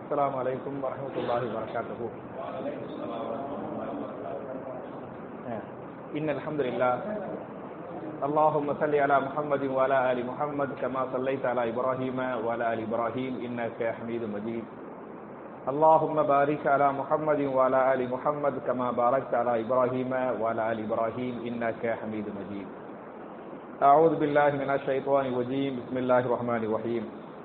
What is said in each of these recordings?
السلام عليكم ورحمة الله وبركاته إن الحمد لله اللهم صل على محمد وعلى آل محمد كما صليت على إبراهيم وعلى آل إبراهيم إنك حميد مجيد اللهم بارك على محمد وعلى آل محمد كما باركت على إبراهيم وعلى آل إبراهيم إنك حميد مجيد أعوذ بالله من الشيطان الرجيم بسم الله الرحمن الرحيم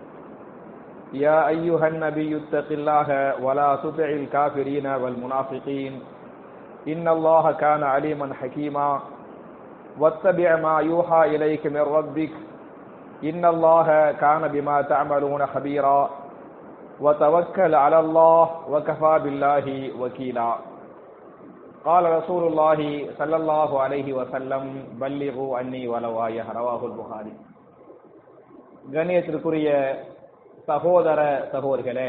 يا أيها النبي اتق الله ولا تطع الكافرين والمنافقين إن الله كان عليما حكيما واتبع ما يوحى إليك من ربك إن الله كان بما تعملون خبيرا وتوكل على الله وكفى بالله وكيلا قال رسول الله صلى الله عليه وسلم بلغوا عني ولو آية رواه البخاري கண்ணியத்திற்குரிய சகோதர சகோதரிகளே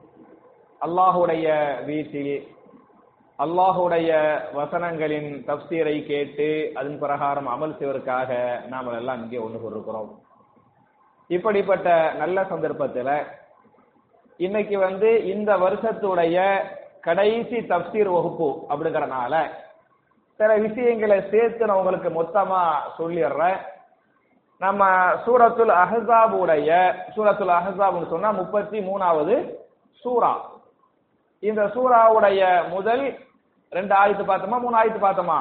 அல்லாஹுடைய வீட்டில் அல்லாஹுடைய வசனங்களின் தப்சீரை கேட்டு அதன் பிரகாரம் அமல் செய்வதற்காக நாம் எல்லாம் இங்கே ஒன்று கொண்டிருக்கிறோம் இப்படிப்பட்ட நல்ல சந்தர்ப்பத்தில் இன்னைக்கு வந்து இந்த வருஷத்துடைய கடைசி தப்சீர் வகுப்பு அப்படிங்கறனால சில விஷயங்களை சேர்த்து நான் உங்களுக்கு மொத்தமா சொல்லிடுறேன் நம்ம சூரத்துல் அஹசாபுடைய சூரத்துல் அஹசாப்னு சொன்னா முப்பத்தி மூணாவது சூரா இந்த சூறாவுடைய முதல் ரெண்டு ஆயத்து பார்த்தோமா மூணு ஆயத்து பார்த்தோமா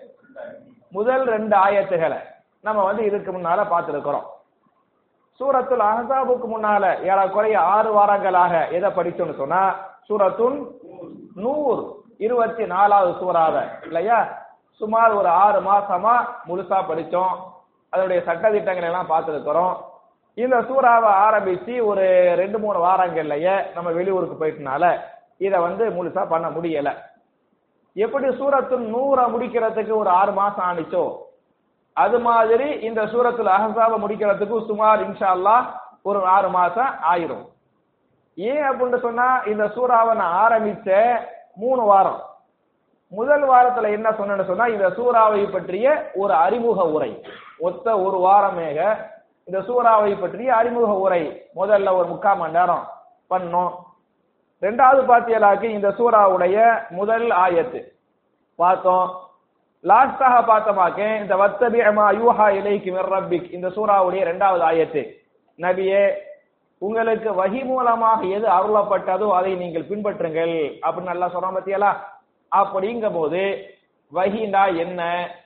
முதல் ரெண்டு ஆயத்துகளை நம்ம வந்து இதுக்கு முன்னால பார்த்திருக்கிறோம் சூரத்துல் அஹசாபுக்கு முன்னால ஏறக்குறைய ஆறு வாரங்களாக எதை படிச்சோம்னு சொன்னா சூரத்துன் நூறு இருபத்தி நாலாவது சூறாவ இல்லையா சுமார் ஒரு ஆறு மாசமா முழுசா படிச்சோம் அதனுடைய சட்டதிட்டங்களை எல்லாம் பார்த்துருக்கிறோம் இந்த சூறாவை ஆரம்பிச்சு ஒரு ரெண்டு மூணு வாரங்கள்லயே நம்ம வெளியூருக்கு போயிட்டனால இதை வந்து முழுசா பண்ண முடியல எப்படி சூரத்துன் நூறை முடிக்கிறதுக்கு ஒரு ஆறு மாசம் ஆனிச்சோ அது மாதிரி இந்த சூரத்துல அஹசாவை முடிக்கிறதுக்கு சுமார் இன்ஷா அல்லாஹ் ஒரு ஆறு மாசம் ஆயிரும் ஏன் அப்படின்னு சொன்னா இந்த சூறாவை நான் ஆரம்பிச்ச மூணு வாரம் முதல் வாரத்துல என்ன சொன்னேன்னு சொன்னா இந்த சூறாவை பற்றிய ஒரு அறிமுக உரை ஒத்த ஒரு வாரமேக இந்த சூறாவை பற்றிய அறிமுக உரை முதல்ல ஒரு முக்கால் மணி நேரம் பண்ணோம் ரெண்டாவது பாத்தியலாக்கு இந்த சூறாவுடைய முதல் ஆயத்து பார்த்தோம் லாஸ்டாக பார்த்தமாக்க இந்த வத்தபி அமா யூஹா இலைக்கு மிர்ரபிக் இந்த சூறாவுடைய இரண்டாவது ஆயத்து நபியே உங்களுக்கு வகி மூலமாக எது அருளப்பட்டதோ அதை நீங்கள் பின்பற்றுங்கள் அப்படின்னு நல்லா சொல்றோம் பத்தியலா அப்படிங்கும் போது வகினா என்ன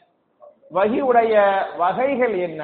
வகியுடைய வகைகள் என்ன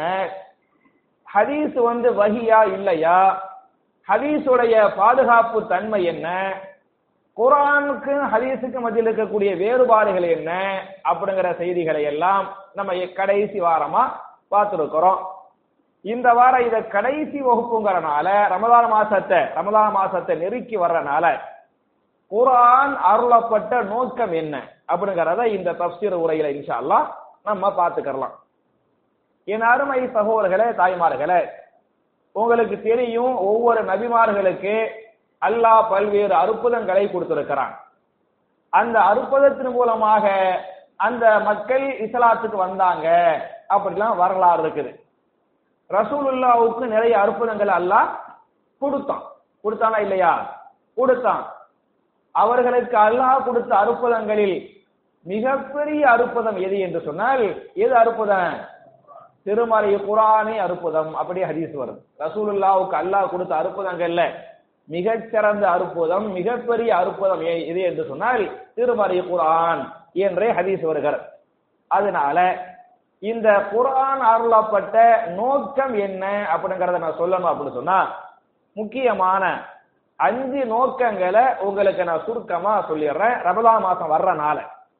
ஹதீஸ் வந்து வகியா இல்லையா ஹதீஸுடைய பாதுகாப்பு தன்மை என்ன குரானுக்கு ஹதீஸுக்கு மத்தியில் இருக்கக்கூடிய வேறுபாடுகள் என்ன அப்படிங்கிற செய்திகளை எல்லாம் நம்ம கடைசி வாரமா பார்த்துருக்கிறோம் இந்த வாரம் இத கடைசி வகுப்புங்கிறனால ரமதான மாசத்தை ரமதான மாசத்தை நெருக்கி வர்றனால குரான் அருளப்பட்ட நோக்கம் என்ன அப்படிங்கறத இந்த தப்சீர் உரையில இன்ஷா அல்லாஹ் நம்ம பார்த்துக்கலாம் என் அருமை சகோதரர்களே தாய்மார்களே உங்களுக்கு தெரியும் ஒவ்வொரு நபிமார்களுக்கு அல்லாஹ் பல்வேறு அற்புதங்களை கொடுத்திருக்கிறான் அந்த அற்புதத்தின் மூலமாக அந்த மக்கள் இஸ்லாத்துக்கு வந்தாங்க அப்படிலாம் வரலாறு இருக்குது ரசூலுல்லாவுக்கு நிறைய அற்புதங்கள் அல்லாஹ் கொடுத்தான் கொடுத்தானா இல்லையா கொடுத்தான் அவர்களுக்கு அல்லாஹ் கொடுத்த அற்புதங்களில் மிகப்பெரிய அற்புதம் எது என்று சொன்னால் எது அற்புதம் திருமறை குரானே அற்புதம் அப்படியே ஹதீஸ் வரும் ரசூலுல்லாவுக்கு அல்லாஹ் கொடுத்த அற்புதங்கள்ல மிகச்சிறந்த அற்புதம் மிகப்பெரிய அற்புதம் எது என்று சொன்னால் திருமறை குரான் என்றே ஹதீஸ் வருகிறது அதனால இந்த குரான் அருளப்பட்ட நோக்கம் என்ன அப்படிங்கறத நான் சொல்லணும் அப்படின்னு சொன்னா முக்கியமான அஞ்சு நோக்கங்களை உங்களுக்கு நான் சுருக்கமா சொல்லிடுறேன் ரமதான் மாசம் வர்றனால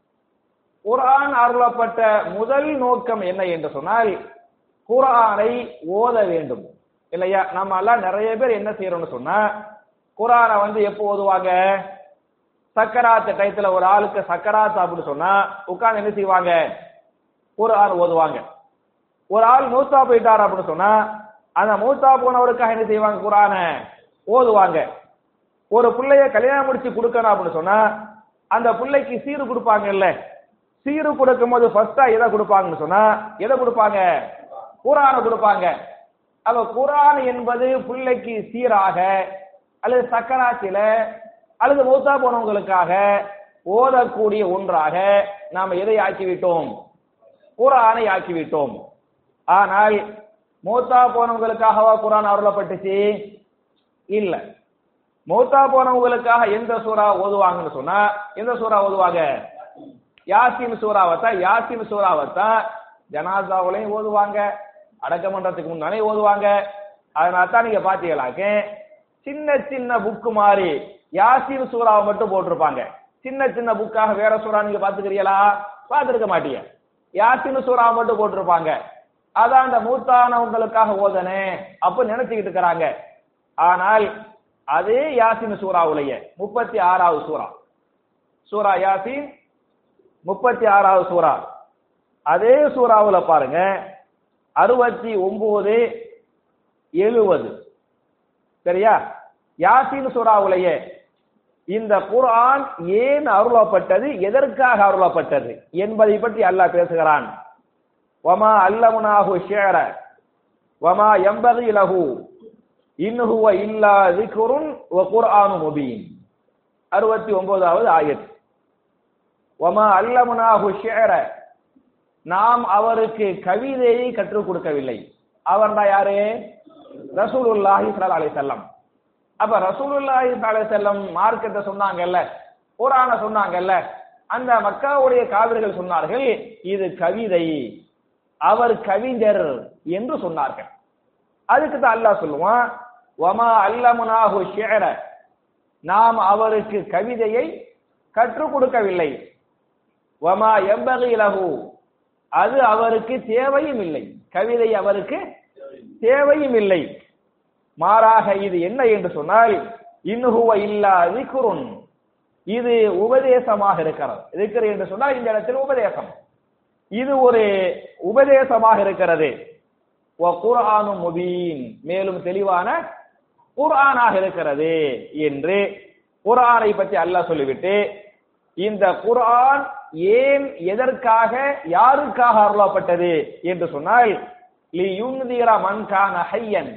குரான் அருளப்பட்ட முதல் நோக்கம் என்ன என்று சொன்னால் குரானை ஓத வேண்டும் இல்லையா நம்ம எல்லாம் நிறைய பேர் என்ன செய்யறோம்னு சொன்னா குரானை வந்து எப்போ ஓதுவாங்க சக்கராத்து டயத்துல ஒரு ஆளுக்கு சக்கராத்து அப்படின்னு சொன்னா உட்கார்ந்து என்ன செய்வாங்க குரான் ஓதுவாங்க ஒரு ஆள் மூத்தா போயிட்டார் அப்படின்னு சொன்னா அந்த மூத்தா போனவருக்காக என்ன செய்வாங்க குரான ஓதுவாங்க ஒரு பிள்ளைய கல்யாணம் முடிச்சு கொடுக்கணும் அப்படின்னு சொன்னா அந்த பிள்ளைக்கு சீரு கொடுப்பாங்கல்ல சீரு கொடுக்கும் போது ஃபர்ஸ்டா எதை கொடுப்பாங்கன்னு சொன்னா எதை கொடுப்பாங்க குரானை கொடுப்பாங்க அப்ப குரான் என்பது பிள்ளைக்கு சீராக அல்லது சக்கராத்தில அல்லது மூத்தா போனவங்களுக்காக ஓதக்கூடிய ஒன்றாக நாம் எதை ஆக்கிவிட்டோம் குரானை ஆக்கிவிட்டோம் ஆனால் மூத்தா போனவங்களுக்காகவா குரான் அருளப்பட்டுச்சு இல்ல மூத்தா போனவங்களுக்காக எந்த சூறா ஓதுவாங்கன்னு சொன்னா எந்த சூறா ஓதுவாங்க யாசின் சூறாவத்தான் யாசின் சூறாவத்தான் ஜனாசாவிலையும் ஓதுவாங்க அடக்கம் பண்றதுக்கு முன்னாலே ஓதுவாங்க அதனால தான் நீங்க பாத்தீங்களாக்க சின்ன சின்ன புக்கு மாதிரி யாசின் சூறாவை மட்டும் போட்டிருப்பாங்க சின்ன சின்ன புக்காக வேற சூறா நீங்க பாத்துக்கிறீங்களா பாத்துருக்க மாட்டீங்க யாசின் சூறாவை மட்டும் போட்டிருப்பாங்க அதான் அந்த மூத்தானவங்களுக்காக ஓதனே அப்ப நினைச்சுக்கிட்டு இருக்கிறாங்க ஆனால் அதே யாசின் சூறாவுடைய முப்பத்தி ஆறாவது சூறா சூரா யாசின் முப்பத்தி ஆறாவது சூறா அதே சூறாவுல பாருங்க அறுபத்தி ஒன்பது எழுபது சரியா யாசின் சூறாவுடைய இந்த குர்ஆன் ஏன் அருளப்பட்டது எதற்காக அருளப்பட்டது என்பதை பற்றி அல்லாஹ் பேசுகிறான் வமா அல்லமுனாஹு ஷியர வமா எம்பகி லஹு இன் ஹுவ இல்லா திக்ருன் வ குர்ஆனு முபீன் அறுபத்தி ஒன்பதாவது ஆயத் வமா அல்லமுனாஹு ஷியர நாம் அவருக்கு கவிதையை கற்றுக் கொடுக்கவில்லை அவர் தான் யாரு ரசூலுல்லாஹி ஸல்லல்லாஹு அலைஹி வஸல்லம் அப்ப ரசூலுல்லாஹி ஸல்லல்லாஹு அலைஹி வஸல்லம் மார்க்கத்தை சொன்னாங்கல்ல குர்ஆன சொன்னாங்கல்ல அந்த மக்காவுடைய காவிர்கள் சொன்னார்கள் இது கவிதை அவர் கவிஞர் என்று சொன்னார்கள் அதுக்கு தான் அல்லாஹ் சொல்லுவான் வமா அல்லமுனாஹு ஷியர நாம் அவருக்கு கவிதையை கற்றுக் கொடுக்கவில்லை வமா எம்பகி லஹு அது அவருக்கு தேவையும் இல்லை கவிதை அவருக்கு தேவையும் இல்லை மாறாக இது என்ன என்று சொன்னால் இன்னுகுவ இல்லா திக்ருன் இது உபதேசமாக இருக்கிறது இருக்கிறது என்று சொன்னால் இந்த இடத்தில் உபதேசம் இது ஒரு உபதேசமாக இருக்கிறது குர்ஆனு முபீன் மேலும் தெளிவான குர்ஆனாக இருக்கிறது என்று குர்ஆனை பற்றி அல்லாஹ் சொல்லிவிட்டு இந்த குர்ஆன் ஏன் எதற்காக யாருக்காக அருளப்பட்டது என்று சொன்னால் லி யுன்திர மன் கான ஹையன்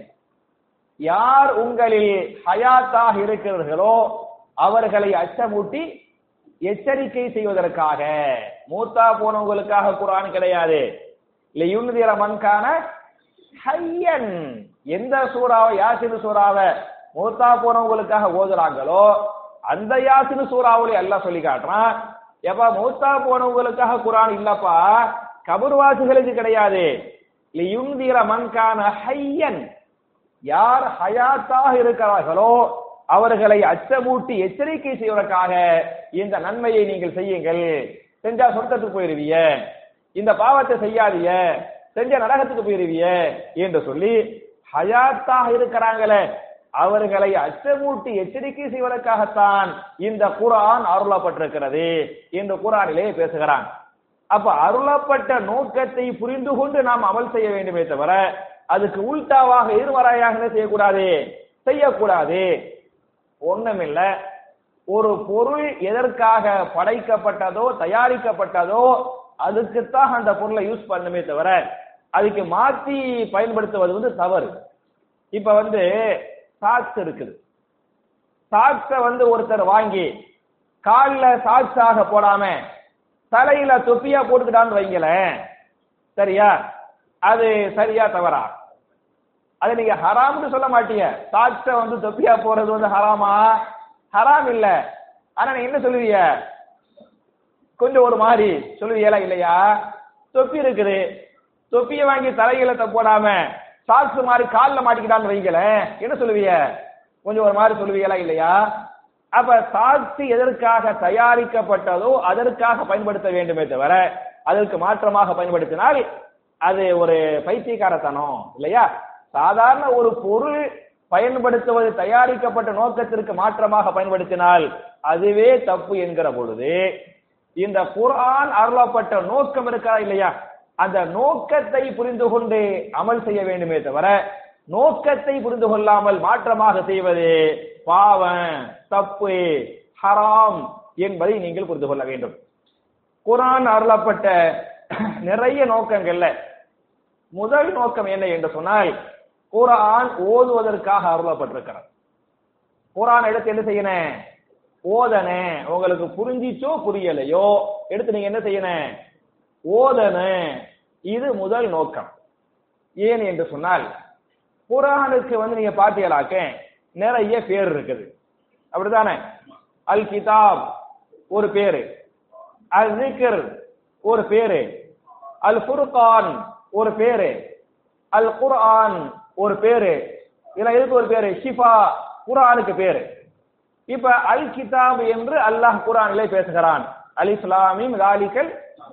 யார் உங்களில் ஹயாத்தாக இருக்கிறார்களோ அவர்களை அச்சமூட்டி எச்சரிக்கை செய்வதற்காக மூத்தா போனவங்களுக்காக குரான் கிடையாது லியுன்திர மன்கான ஹையன் எந்த சூறாவை யாசின் சூறாவை மூத்தா போனவங்களுக்காக ஓதுறாங்களோ அந்த யாசின் சூறாவுல எல்லாம் சொல்லி காட்டுறான் எப்ப மூத்தா போனவங்களுக்காக குரான் இல்லப்பா கபர்வாசிகளுக்கு கிடையாது லியுன்திர மன்கான ஹையன் யார் ஹயாத்தாக இருக்கிறார்களோ அவர்களை அச்சமூட்டி எச்சரிக்கை செய்வதற்காக இந்த நன்மையை நீங்கள் செய்யுங்கள் செஞ்சா சொர்க்கத்துக்கு போயிருவிய இந்த பாவத்தை செய்யாதீங்க செஞ்ச நரகத்துக்கு போயிருவிய என்று சொல்லி ஹயாத்தாக இருக்கிறாங்களே அவர்களை அச்சமூட்டி எச்சரிக்கை செய்வதற்காகத்தான் இந்த குரான் அருளப்பட்டிருக்கிறது என்று குரானிலே பேசுகிறான் அப்ப அருளப்பட்ட நோக்கத்தை புரிந்து கொண்டு நாம் அமல் செய்ய வேண்டுமே தவிர அதுக்கு உள்டாவாக எதிர்மறையாக என்ன செய்யக்கூடாது செய்யக்கூடாது ஒண்ணுமில்ல ஒரு பொருள் எதற்காக படைக்கப்பட்டதோ தயாரிக்கப்பட்டதோ அதுக்குத்தான் அந்த பொருளை யூஸ் பண்ணுமே தவிர அதுக்கு மாத்தி பயன்படுத்துவது வந்து தவறு இப்ப வந்து சாக்ஸ் இருக்குது சாக்ஸ வந்து ஒருத்தர் வாங்கி காலில் சாக்ஸாக போடாம தலையில தொப்பியா போட்டுக்கிட்டான்னு வைங்களேன் சரியா அது சரியா தவறா அது நீங்க ஹராம்னு சொல்ல மாட்டீங்க சாக்ஸ வந்து தொப்பியா போறது வந்து ஹராமா ஹராம் இல்ல ஆனா நீங்க என்ன சொல்லுவீங்க கொஞ்சம் ஒரு மாதிரி சொல்லுவீங்களா இல்லையா தொப்பி இருக்குது தொப்பியை வாங்கி தலையில போடாம சாக்ஸ் மாதிரி காலில் மாட்டிக்கிட்டான்னு வைங்களேன் என்ன சொல்லுவீங்க கொஞ்சம் ஒரு மாதிரி சொல்லுவீங்களா இல்லையா அப்ப சாக்ஸ் எதற்காக தயாரிக்கப்பட்டதோ அதற்காக பயன்படுத்த வேண்டுமே தவிர அதற்கு மாற்றமாக பயன்படுத்தினால் அது ஒரு பைத்தியக்காரத்தனம் இல்லையா சாதாரண ஒரு பொருள் பயன்படுத்துவது தயாரிக்கப்பட்ட நோக்கத்திற்கு மாற்றமாக பயன்படுத்தினால் அதுவே தப்பு என்கிற பொழுது இந்த குர்ஆன் அருளப்பட்ட நோக்கம் இருக்கா இல்லையா அந்த நோக்கத்தை புரிந்து கொண்டு அமல் செய்ய வேண்டுமே தவிர நோக்கத்தை புரிந்து கொள்ளாமல் மாற்றமாக செய்வது பாவம் தப்பு ஹராம் என்பதை நீங்கள் புரிந்து கொள்ள வேண்டும் குரான் அருளப்பட்ட நிறைய நோக்கங்கள்ல முதல் நோக்கம் என்ன என்று சொன்னால் குரான் ஓதுவதற்காக அருளப்பட்டிருக்கிறது குரான் எடுத்து என்ன செய்யணும் ஓதனே உங்களுக்கு புரிஞ்சிச்சோ புரியலையோ எடுத்து நீங்க என்ன செய்யணும் ஓதனே இது முதல் நோக்கம் ஏன் என்று சொன்னால் குரானுக்கு வந்து நீங்க பாத்தீங்களாக்க நிறைய பேர் இருக்குது அப்படித்தானே அல் கிதாப் ஒரு பேரு அல் ஜிக்ர் ஒரு பேரு அல் ஃபுர்கான் ஒரு பேரு அல் குர்ஆன் ஒரு பேரு இதெல்லாம் எதுக்கு ஒரு பேரு ஷிஃபா குர்ஆனுக்கு பேரு இப்ப அல் கிதாப் என்று அல்லாஹ் குர்ஆனிலே பேசுகிறான் அல் இஸ்லாமிம் தாலிக்கல்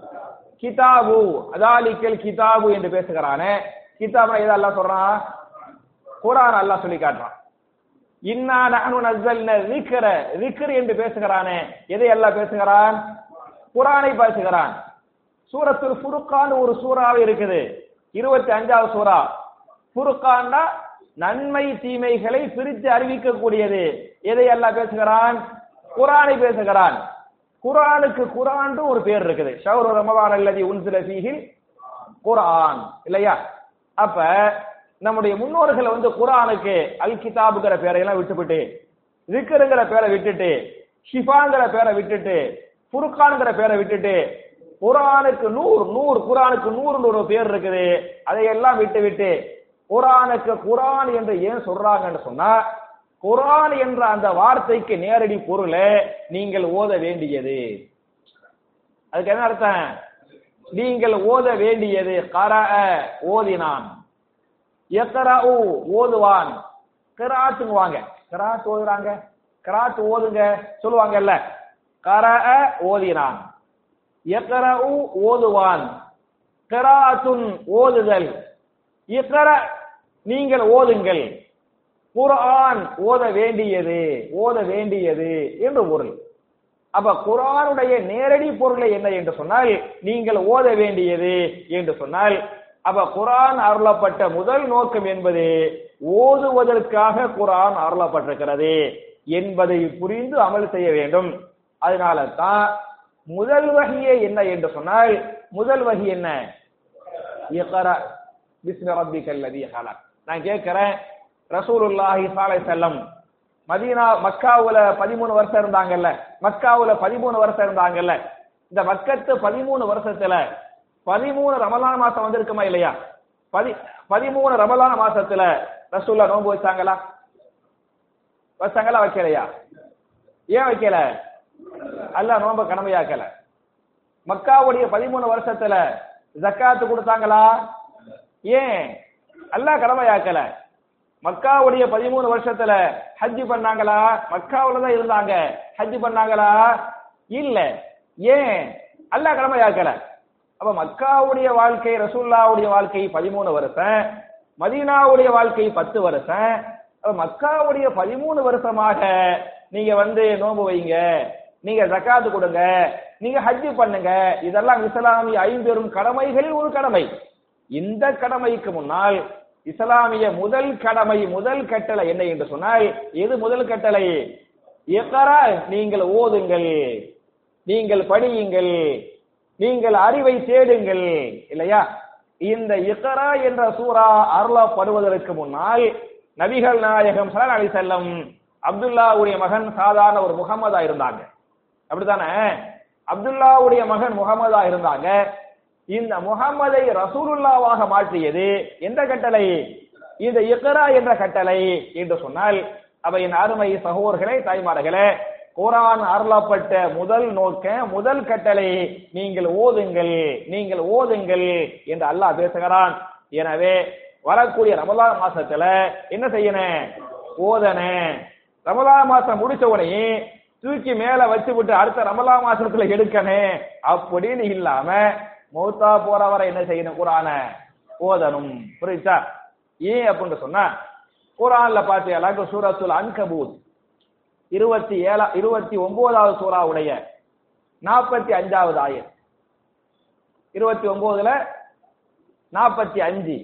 கிதாபு அதாலிக்கல் கிதாபு என்று பேசுகிறானே கிதாபா எதை அல்லாஹ் சொல்றான் குர்ஆன் அல்லாஹ் சொல்லி காட்டுறான் இன்னா நஹ்னு நஸ்ஸல்ன ذிக்ர ذிக்ர் என்று பேசுகிறானே எதை அல்லாஹ் பேசுகிறான் குர்ஆனை பேசுகிறான் சூரத்துல் ஃபுர்கான் ஒரு சூறாவே இருக்குது இருபத்தி அஞ்சாவது சூறா ஃபுர்கான்னா நன்மை தீமைகளை பிரித்து அறிவிக்கக்கூடியது எதை அல்லாஹ் பேசுகிறான் குர்ஆனை பேசுகிறான் குர்ஆனுக்கு குர்ஆன் ஒரு பேர் இருக்குது ஷஹ்ரு ரமலான் அல்லதி உன்சில ஃபீஹில் குர்ஆன் இல்லையா அப்ப நம்முடைய முன்னோர்கள் வந்து குர்ஆனுக்கு அல் கிதாபுங்கிற பேரையெல்லாம் விட்டுவிட்டு ذிக்ருங்கிற பேரை விட்டுட்டு ஷிஃபாங்கிற பேரை விட்டுட்டு ஃபுர்கான்ங்கிற பேரை விட்டுட்டு குரானுக்கு நூறு நூறு குரானுக்கு நூறு நூறு பேர் இருக்குது அதையெல்லாம் விட்டு விட்டு குரானுக்கு குரான் என்று ஏன் சொல்றாங்கன்னு சொன்னா குரான் என்ற அந்த வார்த்தைக்கு நேரடி பொருளை நீங்கள் ஓத வேண்டியது அதுக்கு என்ன அர்த்தம் நீங்கள் ஓத வேண்டியது கர ஓதினான் எத்தரவு ஓதுவான் கிராத்துங்க வாங்க கிராத் ஓதுறாங்க கிராத் ஓதுங்க சொல்லுவாங்கல்ல கர ஓதினான் எக்கரவு ஓதுவான் கிராத்துன் ஓதுதல் இக்கர நீங்கள் ஓதுங்கள் குர்ஆன் ஓத வேண்டியது ஓத வேண்டியது என்று பொருள் அப்ப குர்ஆனுடைய நேரடி பொருளை என்ன என்று சொன்னால் நீங்கள் ஓத வேண்டியது என்று சொன்னால் அப்ப குர்ஆன் அருளப்பட்ட முதல் நோக்கம் என்பது ஓதுவதற்காக குர்ஆன் அருளப்பட்டிருக்கிறது என்பதை புரிந்து அமல் செய்ய வேண்டும் அதனால தான் முதல் வகையே என்ன என்று சொன்னால் முதல் வகை என்ன இக்ரா பிஸ்மி ரப்பிக்கல் லதீ ஹலக் நான் கேட்கிறேன் ரசூலுல்லாஹி ஸல்லல்லாஹு அலைஹி வஸல்லம் மதீனா மக்காவுல பதிமூணு வருஷம் இருந்தாங்கல்ல மக்காவுல பதிமூணு வருஷம் இருந்தாங்கல்ல இந்த மக்கத்து பதிமூணு வருஷத்துல பதிமூணு ரமலான் மாசம் வந்திருக்குமா இல்லையா பதி பதிமூணு ரமலான் மாசத்துல ரசூல்லா நோன்பு வச்சாங்களா வச்சாங்களா வைக்கலையா ஏன் வைக்கல அல்லாஹ் நோம்ப கடமையாக்கல மக்காவுடைய பதிமூணு வருஷத்துல ஜக்காத்து கொடுத்தாங்களா ஏன் அல்லாஹ் கடமையாக்கல மக்காவுடைய பதிமூணு வருஷத்துல ஹஜ் பண்ணாங்களா மக்காவுல தான் இருந்தாங்க ஹஜ் பண்ணாங்களா இல்ல ஏன் அல்லாஹ் கடமையாக்கல அப்ப மக்காவுடைய வாழ்க்கை ரசூல்லாவுடைய வாழ்க்கை பதிமூணு வருஷம் மதீனாவுடைய வாழ்க்கை பத்து வருஷம் அப்ப மக்காவுடைய பதிமூணு வருஷமாக நீங்க வந்து நோன்பு வைங்க நீங்க ஜக்காத்து கொடுங்க நீங்க ஹஜ் பண்ணுங்க இதெல்லாம் இஸ்லாமிய ஐம்பெரும் கடமைகளில் ஒரு கடமை இந்த கடமைக்கு முன்னால் இஸ்லாமிய முதல் கடமை முதல் கட்டளை என்ன என்று சொன்னால் எது முதல் கட்டளை இக்ரா நீங்கள் ஓதுங்கள் நீங்கள் படியுங்கள் நீங்கள் அறிவை தேடுங்கள் இல்லையா இந்த இக்ரா என்ற சூரா அருளப்படுவதற்கு முன்னால் நபிகள் நாயகம் சலன் அலி செல்லம் அப்துல்லாவுடைய மகன் சாதாரண ஒரு முகமதா இருந்தாங்க அப்படித்தானே அப்துல்லாவுடைய மகன் முகமதா இருந்தாங்க இந்த முகமதை ரசூலுல்லாவாக மாற்றியது எந்த கட்டளை இந்த இக்ரா என்ற கட்டளை என்று சொன்னால் அவையின் அருமை சகோதரர்களே தாய்மார்களே குரான் அருளப்பட்ட முதல் நோக்க முதல் கட்டளை நீங்கள் ஓதுங்கள் நீங்கள் ஓதுங்கள் என்று அல்லாஹ் பேசுகிறான் எனவே வரக்கூடிய ரமலான் மாசத்துல என்ன செய்யணும் ஓதனே ரமலான் மாசம் முடிச்ச உடனே தூக்கி மேல வச்சு விட்டு அடுத்த ரமலா மாசத்துல எடுக்கணும் அப்படின்னு இல்லாம மௌத்தா போற வரை என்ன செய்யணும் குரான ஓதணும் புரியுதா ஏன் அப்படின்னு சொன்னா குரான்ல பாத்தீங்களாக்க சூரத்துல் அன்கபூத் இருபத்தி ஏழா இருபத்தி ஒன்பதாவது சூறாவுடைய நாற்பத்தி அஞ்சாவது ஆயர் இருபத்தி ஒன்பதுல நாற்பத்தி அஞ்சு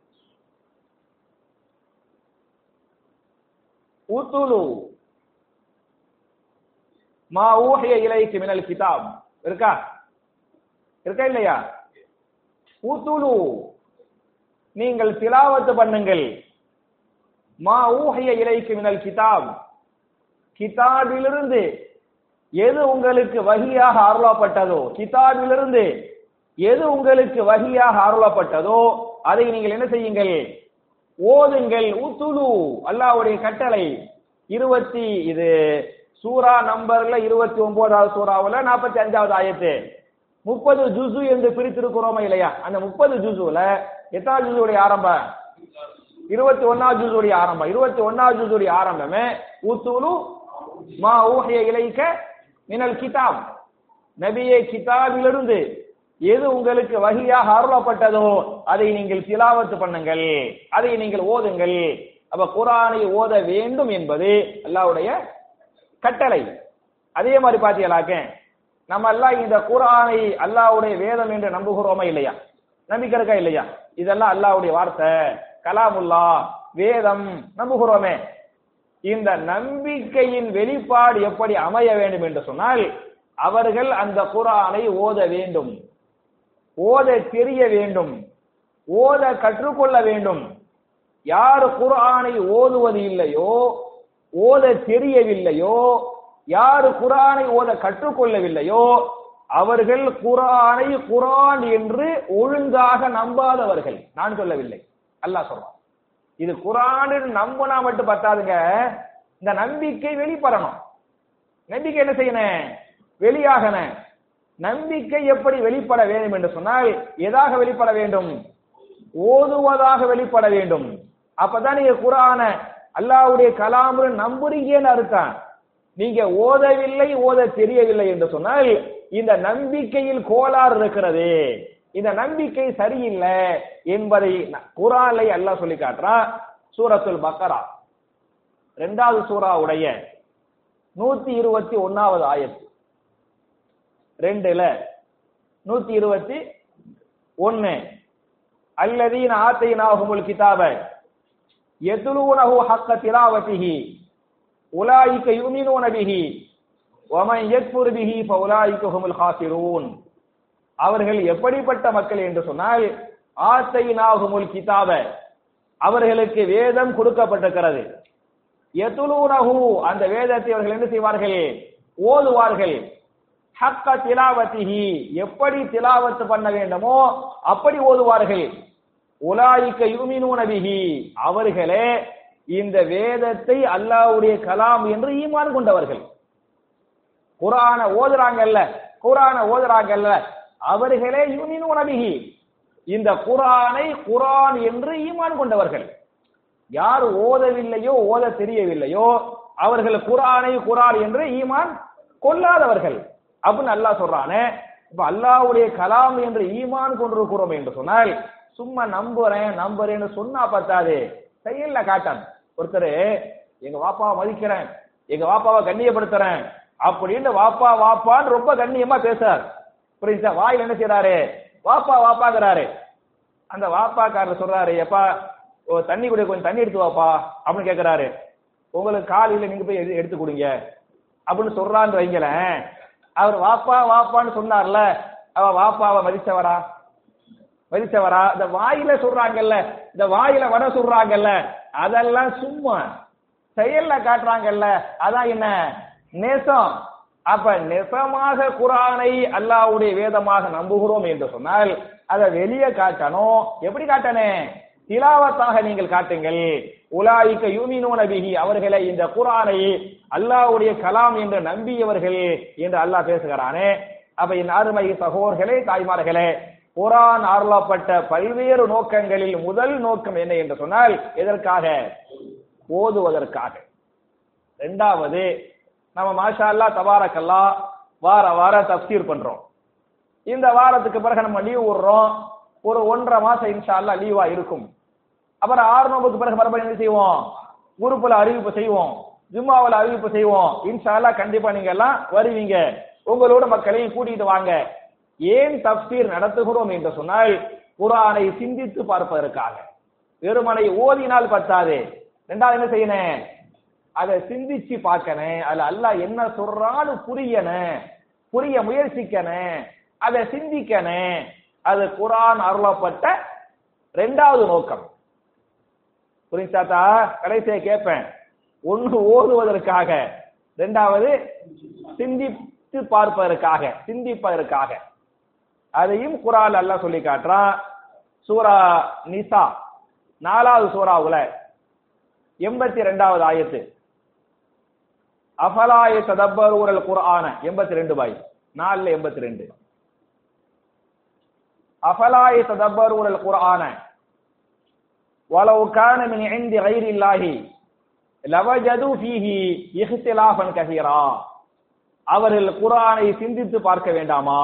உத்துலு மா ஊஹிய இலைக்கு மினல் கிதாப் இருக்கா இருக்கா இல்லையா ஊத்துலு நீங்கள் திலாவத்து பண்ணுங்கள் மா ஊஹிய இலைக்கு மினல் கிதாப் கிதாபிலிருந்து எது உங்களுக்கு வகியாக அருளப்பட்டதோ கிதாபிலிருந்து எது உங்களுக்கு வகியாக அருளப்பட்டதோ அதை நீங்கள் என்ன செய்யுங்கள் ஓதுங்கள் உத்துலு அல்லாஹ்வுடைய கட்டளை இருபத்தி இது சூரா நம்பர்ல இருபத்தி ஒன்பதாவது சூறாவுல நாற்பத்தி அஞ்சாவது ஆயத்து முப்பது ஜுசு என்று பிரித்திருக்கிறோமா இல்லையா அந்த முப்பது ஜுசுல எத்தனாவது ஜுசுடைய ஆரம்பம் இருபத்தி ஒன்னாவது ஜுசுடைய ஆரம்பம் இருபத்தி ஒன்னாவது ஜுசுடைய ஆரம்பமே உத்துலு மா ஊஹிய இலைக்க மினல் கிதாப் நபியே கிதாபிலிருந்து எது உங்களுக்கு வகியாக அருளப்பட்டதோ அதை நீங்கள் திலாவத்து பண்ணுங்கள் அதை நீங்கள் ஓதுங்கள் அப்ப குரானை ஓத வேண்டும் என்பது அல்லாஹ்வுடைய கட்டளை அதே மாதிரி பாத்தீங்களாக்க நம்ம எல்லாம் இந்த குரானை அல்லாஹ்வுடைய வேதம் என்று நம்புகிறோமா இல்லையா நம்பிக்கை இருக்கா இல்லையா இதெல்லாம் அல்லாஹ்வுடைய வார்த்தை கலாமுல்லா வேதம் நம்புகிறோமே இந்த நம்பிக்கையின் வெளிப்பாடு எப்படி அமைய வேண்டும் என்று சொன்னால் அவர்கள் அந்த குரானை ஓத வேண்டும் ஓத தெரிய வேண்டும் ஓத கற்றுக்கொள்ள வேண்டும் யார் குர்ஆனை ஓதுவது இல்லையோ ஓத தெரியவில்லையோ யார் குர்ஆனை ஓத கற்றுக்கொள்ளவில்லையோ அவர்கள் குர்ஆனை குர்ஆன் என்று ஒழுங்காக நம்பாதவர்கள் நான் சொல்லவில்லை அல்லாஹ் சொல்றான் இது குர்ஆன் நம்பினா மட்டும் பத்தாதுங்க இந்த நம்பிக்கை வெளிப்படணும் நம்பிக்கை என்ன செய்யணும் வெளியாகணும் நம்பிக்கை எப்படி வெளிப்பட வேண்டும் என்று சொன்னால் எதாக வெளிப்பட வேண்டும் ஓதுவதாக வெளிப்பட வேண்டும் அப்பதான் நீங்க குரான அல்லாஹ்வுடைய கலாம்னு நம்புறீங்கன்னு அர்த்தம் நீங்க ஓதவில்லை ஓத தெரியவில்லை என்று சொன்னால் இந்த நம்பிக்கையில் கோளாறு இருக்கிறது இந்த நம்பிக்கை சரியில்லை என்பதை குரானை அல்லாஹ் சொல்லி காட்டுறான் சூரத்துல் பக்கரா இரண்டாவது சூறாவுடைய நூத்தி இருபத்தி ஒன்னாவது ஆயத்து ரெண்டுல நூத்தி இருபத்தி ஒன்னு அல்லதீன ஆத்தைனாகுமுல் கிதாப எதுலூனஹு ஹக்க திலாவதிஹி உலாயிக்க யுமினூன பிஹி வமன் யக்ஃபுர் பிஹி ஃபஉலாயிக்க ஹுமுல் ஹாசிரூன் அவர்கள் எப்படிப்பட்ட மக்கள் என்று சொன்னால் ஆத்தைனாகுமுல் கிதாப அவர்களுக்கு வேதம் கொடுக்கப்பட்டிருக்கிறது எதுலூனஹு அந்த வேதத்தை அவர்கள் என்ன செய்வார்கள் ஓதுவார்கள் ஹக்க திலாவத்திஹி எப்படி திலாவத்து பண்ண வேண்டுமோ அப்படி ஓதுவார்கள் உலாயிக்க யுமினூன பிஹி அவர்களே இந்த வேதத்தை அல்லாஹ்வுடைய கலாம் என்று ஈமான் கொண்டவர்கள் குரான ஓதுறாங்கல்ல குரான ஓதுறாங்கல்ல அவர்களே யுமினூன பிஹி இந்த குரானை குரான் என்று ஈமான் கொண்டவர்கள் யார் ஓதவில்லையோ ஓத தெரியவில்லையோ அவர்கள் குரானை குரான் என்று ஈமான் கொள்ளாதவர்கள் அப்படின்னு அல்லாஹ் சொல்றானே இப்ப அல்லாஹ்வுடைய கலாம் என்று ஈமான் கொண்டிருக்கிறோம் என்று சொன்னால் சும்மா நம்புறேன் நம்புறேன்னு சொன்னா பத்தாது செயல்ல காட்டான் ஒருத்தர் எங்க வாப்பாவை மதிக்கிறேன் எங்க வாப்பாவை கண்ணியப்படுத்துறேன் அப்படின்னு வாப்பா வாப்பான்னு ரொம்ப கண்ணியமா பேசுறார் புரியுதா வாயில் என்ன செய்யறாரு வாப்பா வாப்பாங்கிறாரு அந்த வாப்பாக்காரர் சொல்றாரு எப்பா ஓ, தண்ணி குடி கொஞ்சம் தண்ணி எடுத்து வாப்பா அப்படின்னு கேக்குறாரு உங்களுக்கு காலையில நீங்க போய் எடு- எடுத்து கொடுங்க அப்படின்னு சொல்றான்னு வைங்களேன் அவர் வாப்பா வாப்பான்னு சொன்னார்ல அவ வாப்பாவை மதிச்சவரா மதிச்சவரா இந்த வாயில சொல்றாங்கல்ல இந்த வாயில வர சொல்றாங்கல்ல அதெல்லாம் சும்மா செயல்ல காட்டுறாங்கல்ல அதான் என்ன நேசம் அப்ப நெசமாக குரானை அல்லாஹ்வுடைய வேதமாக நம்புகிறோம் என்று சொன்னால் அதை வெளியே காட்டணும் எப்படி காட்டனே திலாவத்தாக நீங்கள் காட்டுங்கள் உலாயிக்க யூமினூன பிஹி அவர்களை இந்த குரானை அல்லாஹ்வுடைய கலாம் என்று நம்பியவர்கள் என்று அல்லாஹ் பேசுகிறானே அப்ப என் அருமை சகோதர்களே தாய்மார்களே குரான் அருளப்பட்ட பல்வேறு நோக்கங்களில் முதல் நோக்கம் என்ன என்று சொன்னால் எதற்காக ஓதுவதற்காக ரெண்டாவது நம்ம மாஷா அல்லா தபாரக்கல்லா வார வார தப்சீர் பண்றோம் இந்த வாரத்துக்கு பிறகு நம்ம லீவ் விடுறோம் ஒரு ஒன்றரை மாசம் இன்ஷா அல்லா லீவா இருக்கும் அப்புறம் ஆறு நோம்புக்கு பிறகு மறுபடியும் என்ன செய்வோம் குரூப்ல அறிவிப்பு செய்வோம் ஜும்மாவுல அறிவிப்பு செய்வோம் இன்ஷா அல்லா கண்டிப்பா நீங்க எல்லாம் வருவீங்க உங்களோட மக்களையும் கூட்டிட்டு வாங்க ஏன் தப்சீர் நடத்துகிறோம் என்று சொன்னால் குரானை சிந்தித்து பார்ப்பதற்காக வெறுமனை ஓதினால் பத்தாது ரெண்டாவது என்ன செய்யணும் அதை சிந்திச்சு பார்க்கணும் அதுல அல்லாஹ் என்ன சொல்றான்னு புரியணும் புரிய முயற்சிக்கணும் அதை சிந்திக்கணும் அது குரான் அருளப்பட்ட ரெண்டாவது நோக்கம் புரிஞ்சாத்தா கடைசியை கேட்பேன் ஒன்று ஓதுவதற்காக ரெண்டாவது சிந்தித்து பார்ப்பதற்காக சிந்திப்பதற்காக அதையும் குரான் அல்லாஹ் சொல்லி காட்டுறான் சூரா நிசா நாலாவது சூறாவுல எண்பத்தி ரெண்டாவது ஆயத்து அஃபலாய ததப்பர் ஊரல் குர்ஆன எண்பத்தி ரெண்டு பாய் நாலுல எண்பத்தி ரெண்டு அஃபலாய ததப்பர் ஊரல் குர்ஆன ولو كان من عند غير الله لوجدوا فيه اختلافا كثيرا அவர்கள் குர்ஆனை சிந்தித்து பார்க்க வேண்டாமா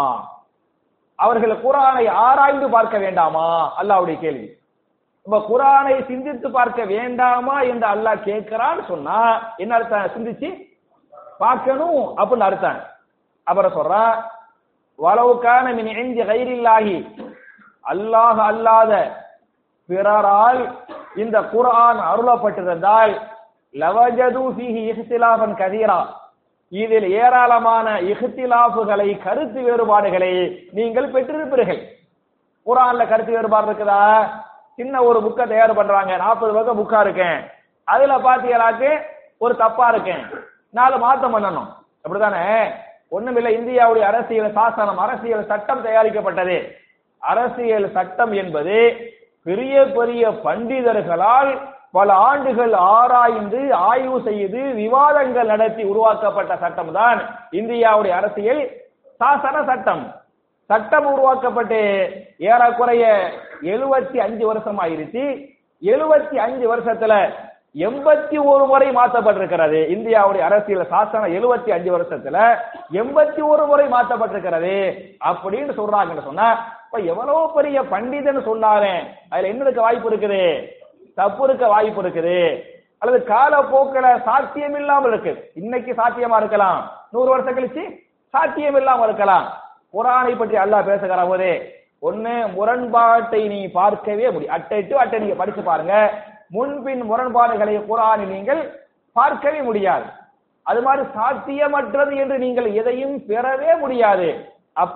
அவர்கள் குர்ஆனை ஆராய்ந்து பார்க்க வேண்டாமா அல்லாஹ்வுடைய கேள்வி இப்ப குர்ஆனை சிந்தித்து பார்க்க வேண்டாமா என்று அல்லாஹ் கேட்கிறான்னு சொன்னா என்ன அர்த்தம் சிந்திச்சு பார்க்கணும் அப்படின்னு அர்த்தம் அப்புறம் சொல்றான் வலவுக்கான மின் எஞ்சி கைரில்லாகி அல்லாஹ் அல்லாத பிறரால் இந்த குர்ஆன் அருளப்பட்டிருந்தால் லவஜது ஃபீஹி இஹ்திலாஃபன் கதீரா இதில் ஏராளமான இஹ்திலாஃபுகளை கருத்து வேறுபாடுகளை நீங்கள் பெற்றிருப்பீர்கள் குர்ஆன்ல கருத்து வேறுபாடு இருக்குதா சின்ன ஒரு புக்கை தயார் பண்றாங்க நாற்பது பக்கம் புக்கா இருக்கேன் அதுல பாத்தீங்களாக்கு ஒரு தப்பா இருக்கேன் நாலு மாத்தம் பண்ணணும் அப்படிதானே ஒண்ணுமில்ல இந்தியாவுடைய அரசியல் சாசனம் அரசியல் சட்டம் தயாரிக்கப்பட்டது அரசியல் சட்டம் என்பது பெரிய பெரிய பண்டிதர்களால் பல ஆண்டுகள் ஆராய்ந்து ஆய்வு செய்து விவாதங்கள் நடத்தி உருவாக்கப்பட்ட சட்டம் தான் இந்தியாவுடைய அரசியல் சாசன சட்டம் சட்டம் உருவாக்கப்பட்டு ஏறக்குறைய எழுபத்தி அஞ்சு வருஷம் ஆயிருச்சு எழுபத்தி அஞ்சு வருஷத்துல எண்பத்தி ஒரு முறை மாற்றப்பட்டிருக்கிறது இந்தியாவுடைய அரசியல் சாசனம் எழுபத்தி அஞ்சு வருஷத்துல எண்பத்தி ஒரு முறை மாற்றப்பட்டிருக்கிறது அப்படின்னு சொல்றாங்கன்னு சொன்னா இப்ப எவ்வளவு பெரிய பண்டிதன் சொன்னாரே அதுல என்ன இருக்க வாய்ப்பு இருக்குது தப்பு இருக்க வாய்ப்பு இருக்குது அல்லது காலப்போக்கில சாத்தியம் இல்லாமல் இருக்கு இன்னைக்கு சாத்தியமா இருக்கலாம் நூறு வருஷம் கழிச்சு சாத்தியம் இல்லாம இருக்கலாம் குரானை பற்றி அல்லாஹ் பேசுகிற போதே ஒண்ணு முரண்பாட்டை நீ பார்க்கவே முடியும் அட்டை டு அட்டை நீங்க படிச்சு பாருங்க முன்பின் முரண்பாடுகளை குரானில் நீங்கள் பார்க்கவே முடியாது அது மாதிரி சாத்தியமற்றது என்று நீங்கள் எதையும் பெறவே முடியாது அப்ப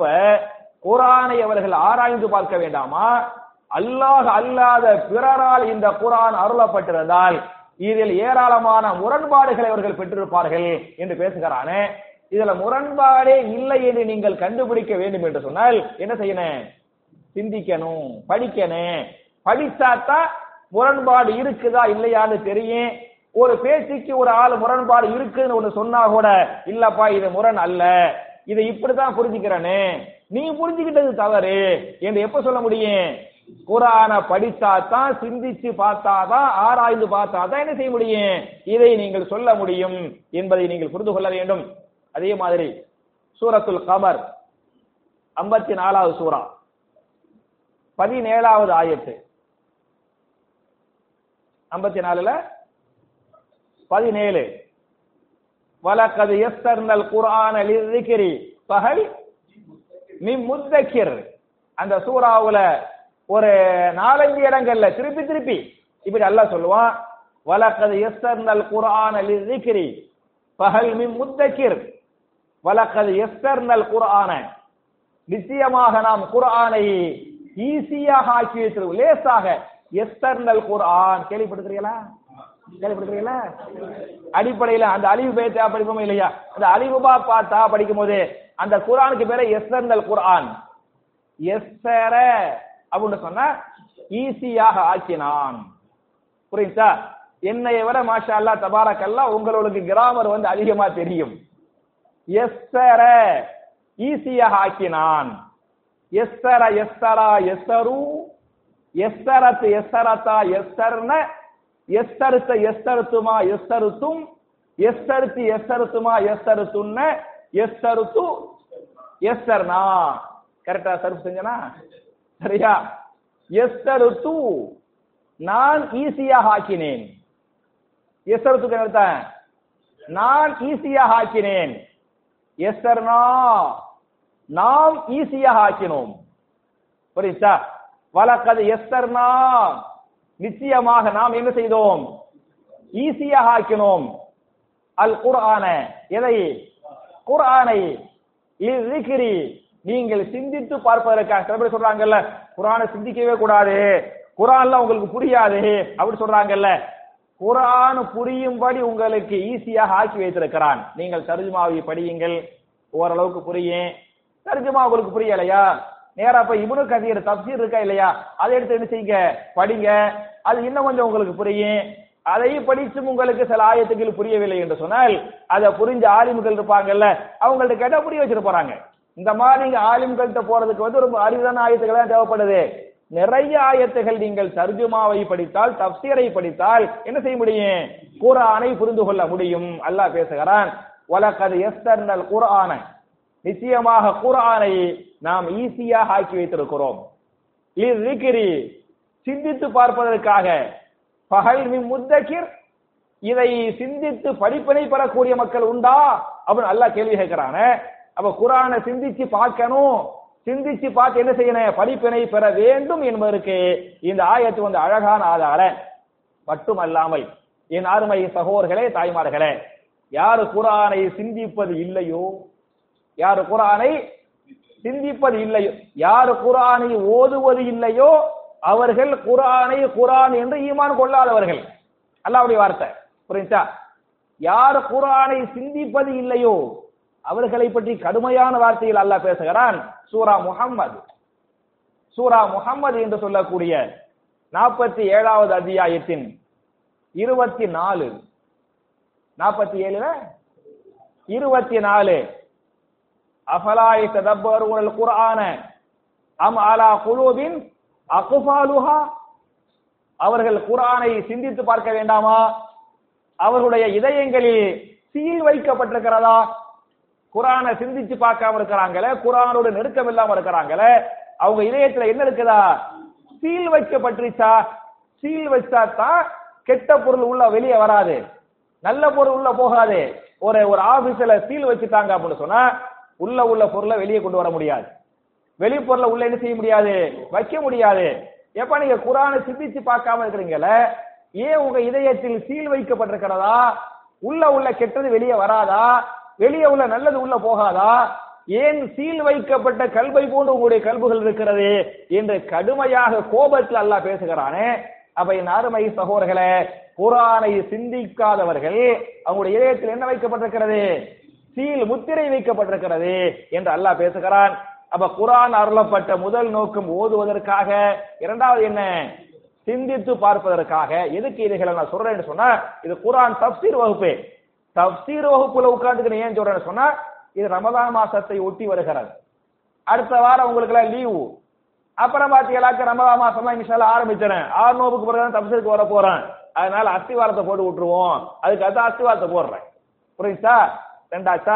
குரானை அவர்கள் ஆராய்ந்து பார்க்க வேண்டாமா அல்லாஹ் அல்லாத பிறரால் இந்த குரான் அருளப்பட்டிருந்தால் இதில் ஏராளமான முரண்பாடுகளை அவர்கள் பெற்றிருப்பார்கள் என்று பேசுகிறானே இதுல முரண்பாடே இல்லை என்று நீங்கள் கண்டுபிடிக்க வேண்டும் என்று சொன்னால் என்ன செய்யணும் சிந்திக்கணும் படிக்கணும் படிச்சாதான் முரண்பாடு இருக்குதா இல்லையான்னு தெரியும் ஒரு பேச்சுக்கு ஒரு ஆள் முரண்பாடு இருக்குன்னு ஒண்ணு சொன்னா கூட இல்லப்பா இது முரண் அல்ல இதை இப்படித்தான் புரிஞ்சுக்கிறேன்னு நீ புரிஞ்சுக்கிட்டது தவறு என்று எப்ப சொல்ல முடியும் குரான படிச்சாதான் சிந்திச்சு பார்த்தாதான் ஆராய்ந்து பார்த்தாதான் என்ன செய்ய முடியும் இதை நீங்கள் சொல்ல முடியும் என்பதை நீங்கள் புரிந்து கொள்ள வேண்டும் அதே மாதிரி சூரத்துல் கமர் ஐம்பத்தி நாலாவது சூரா பதினேழாவது ஆயத்து ஐம்பத்தி நாலுல பதினேழு வலக்கது எஸ்தர்னல் குர்ஆன லிذிக்ரி பகல் மின் முத்தக்கிர் அந்த சூறாவுல ஒரு நாலஞ்சு இடங்கள்ல திருப்பி திருப்பி இப்படி அல்லாஹ் சொல்லுவான் வலக்கது எஸ்தர்னல் குர்ஆன லிذிக்ரி பகல் மின் முத்தக்கிர் வலக்கது எஸ்தர்னல் குர்ஆன நிச்சயமாக நாம் குர்ஆனை ஈஸியாக ஆக்கி வச்சிருக்கோம் லேசாக எஸ்தர்னல் குர்ஆன் கேள்விப்படுத்துறீங்களா கேள்விப்படுத்துறீங்களா அடிப்படையில அந்த அழிவு பேச்சா படிப்போம் இல்லையா அந்த அழிவுபா பார்த்தா படிக்கும் போது அந்த குரானுக்கு பேரு எஸ்தர்னல் குர்ஆன் எஸ்தர அப்படின்னு சொன்னா ஈஸியாக ஆக்கினான் புரியுதா என்னை விட மாஷா அல்லா தபாரக்கல்லா உங்களுக்கு கிராமர் வந்து அதிகமா தெரியும் எஸ்தர ஈஸியாக ஆக்கினான் எஸ்தர எஸ்தரா எஸ்தரு எஸ்தரத் எஸ்தரத்தா எஸ்தர்ன எஸ்தருத்த எஸ்தருத்துமா எஸ்தருத்தும் எஸ்தருத்து எஸ்தருத்துமா எஸ்தருத்துன்ன எஸ்தருத்து எஸ்தர்னா கரெக்டா சர்வ் செஞ்சனா சரியா எஸ்தருத்து நான் ஈஸியாக ஆக்கினேன் எஸ்தருத்துக்கு என்ன அர்த்தம் நான் ஈஸியாக ஆக்கினேன் எஸ்தர்னா நாம் ஈஸியாக ஆக்கினோம் புரியுதா வலக்கது எஸ்தர்னா நிச்சயமாக நாம் என்ன செய்தோம் ஈஸியாக ஆக்கினோம் அல் குர்ஆன எதை குர்ஆனை லிக்ரி நீங்கள் சிந்தித்து பார்ப்பதற்காக சில பேர் சொல்றாங்கல்ல குர்ஆனை சிந்திக்கவே கூடாது குர்ஆன்ல உங்களுக்கு புரியாது அப்படி சொல்றாங்கல்ல குரான் புரியும்படி உங்களுக்கு ஈஸியாக ஆக்கி வைத்திருக்கிறான் நீங்கள் தர்ஜுமாவை படியுங்கள் ஓரளவுக்கு புரியும் தர்ஜுமா உங்களுக்கு புரியலையா நேரா போய் இப்னு கதீர் தப்சீர் இருக்கா இல்லையா அதை எடுத்து என்ன செய்யுங்க படிங்க அது இன்னும் கொஞ்சம் உங்களுக்கு புரியும் அதை படிச்சும் உங்களுக்கு சில ஆயத்துக்கள் புரியவில்லை என்று சொன்னால் அதை புரிஞ்ச ஆலிம்கள் இருப்பாங்கல்ல அவங்கள்ட்ட கேட்டா புரிய வச்சிட்டு போறாங்க இந்த மாதிரி நீங்க ஆலிம்கள்ட்ட போறதுக்கு வந்து ரொம்ப அரிதான ஆயத்துக்கள் தான் தேவைப்படுது நிறைய ஆயத்துகள் நீங்கள் தர்ஜுமாவை படித்தால் தப்சீரை படித்தால் என்ன செய்ய முடியும் குர்ஆனை புரிந்து கொள்ள முடியும் அல்லாஹ் பேசுகிறான் வலக்கது எஸ்தர்னல் குர்ஆன நிச்சயமாக குர்ஆனை நாம் ஈஸியாக ஆக்கி வைத்திருக்கிறோம் லிக்ரி சிந்தித்து பார்ப்பதற்காக பகல் மின் முத்தகிர் இதை சிந்தித்து படிப்பினை பெறக்கூடிய மக்கள் உண்டா அப்படின்னு அல்லாஹ் கேள்வி கேட்கிறானே அப்ப குரானை சிந்திச்சு பார்க்கணும் சிந்திச்சு பார்த்து என்ன செய்யணும் படிப்பினை பெற வேண்டும் என்பதற்கு இந்த ஆயத்து வந்து அழகான ஆதாரம் மட்டுமல்லாமல் என் அருமை சகோதர்களே தாய்மார்களே யாரு குரானை சிந்திப்பது இல்லையோ யாரு குரானை சிந்திப்பது இல்லையோ யாரு குரானை ஓதுவது இல்லையோ அவர்கள் குரானை குரான் என்று ஈமான் கொள்ளாதவர்கள் அல்லாவுடைய வார்த்தை புரிஞ்சா யார் குரானை சிந்திப்பது இல்லையோ அவர்களை பற்றி கடுமையான வார்த்தையில் அல்லாஹ் பேசுகிறான் சூரா முஹம்மது சூரா முஹம்மது என்று சொல்லக்கூடிய நாற்பத்தி ஏழாவது அத்தியாயத்தின் இருபத்தி நாலு நாற்பத்தி ஏழுல இருபத்தி நாலு அஃபலாய் ததப்பருல் குர்ஆன அம் அலா குலூபின் அகுஃபாலுஹா அவர்கள் குர்ஆனை சிந்தித்து பார்க்க வேண்டாமா அவர்களுடைய இதயங்களில் சீல் வைக்கப்பட்டிருக்கிறதா குரானை சிந்திச்சு பார்க்காம இருக்கிறாங்களே குரானோட நெருக்கம் இல்லாம இருக்கிறாங்களே அவங்க இதயத்துல என்ன இருக்குதா சீல் வைக்கப்பட்டுருச்சா சீல் வச்சா தான் கெட்ட பொருள் உள்ள வெளியே வராது நல்ல பொருள் உள்ள போகாது ஒரு ஒரு ஆபீஸ்ல சீல் வச்சுட்டாங்க அப்படின்னு சொன்னா உள்ள உள்ள பொருளை வெளியே கொண்டு வர முடியாது வெளி பொருளை உள்ள என்ன செய்ய முடியாது வைக்க முடியாது எப்ப நீங்க குரானை சிந்திச்சு பார்க்காம இருக்கிறீங்கள ஏன் உங்க இதயத்தில் சீல் வைக்கப்பட்டிருக்கிறதா உள்ள உள்ள கெட்டது வெளியே வராதா வெளியே உள்ள நல்லது உள்ள போகாதா ஏன் சீல் வைக்கப்பட்ட கல்வை போன்று உங்களுடைய கல்புகள் இருக்கிறது என்று கடுமையாக கோபத்தில் அல்லாஹ் பேசுகிறானே அப்ப என் அருமை சகோதரர்களே குரானை சிந்திக்காதவர்கள் அவங்களுடைய இதயத்தில் என்ன வைக்கப்பட்டிருக்கிறது சீல் முத்திரை வைக்கப்பட்டிருக்கிறது என்று அல்லாஹ் பேசுகிறான் அப்ப குரான் அருளப்பட்ட முதல் நோக்கம் ஓதுவதற்காக இரண்டாவது என்ன சிந்தித்து பார்ப்பதற்காக எதுக்கு இதுகளை நான் சொல்றேன்னு சொன்னா இது குரான் தப்சீர் வகுப்பு தப்சீர் வகுப்புல உட்கார்ந்துக்கு ஏன் சொல்றேன்னு சொன்னா இது ரமதான் மாசத்தை ஒட்டி வருகிறது அடுத்த வாரம் உங்களுக்கு எல்லாம் லீவு அப்புறம் பாத்தீங்களாக்க ரமதான் மாசம் தான் இன்ஷால்ல ஆரம்பிச்சிடறேன் ஆறு நோப்புக்கு பிறகு தான் தப்சீருக்கு வர போறேன் அதனால அஸ்திவாரத்தை போட்டு விட்டுருவோம் அதுக்கு அடுத்து அஸ்திவாரத்தை போடுறேன் புரியுதா ரெண்டாச்சா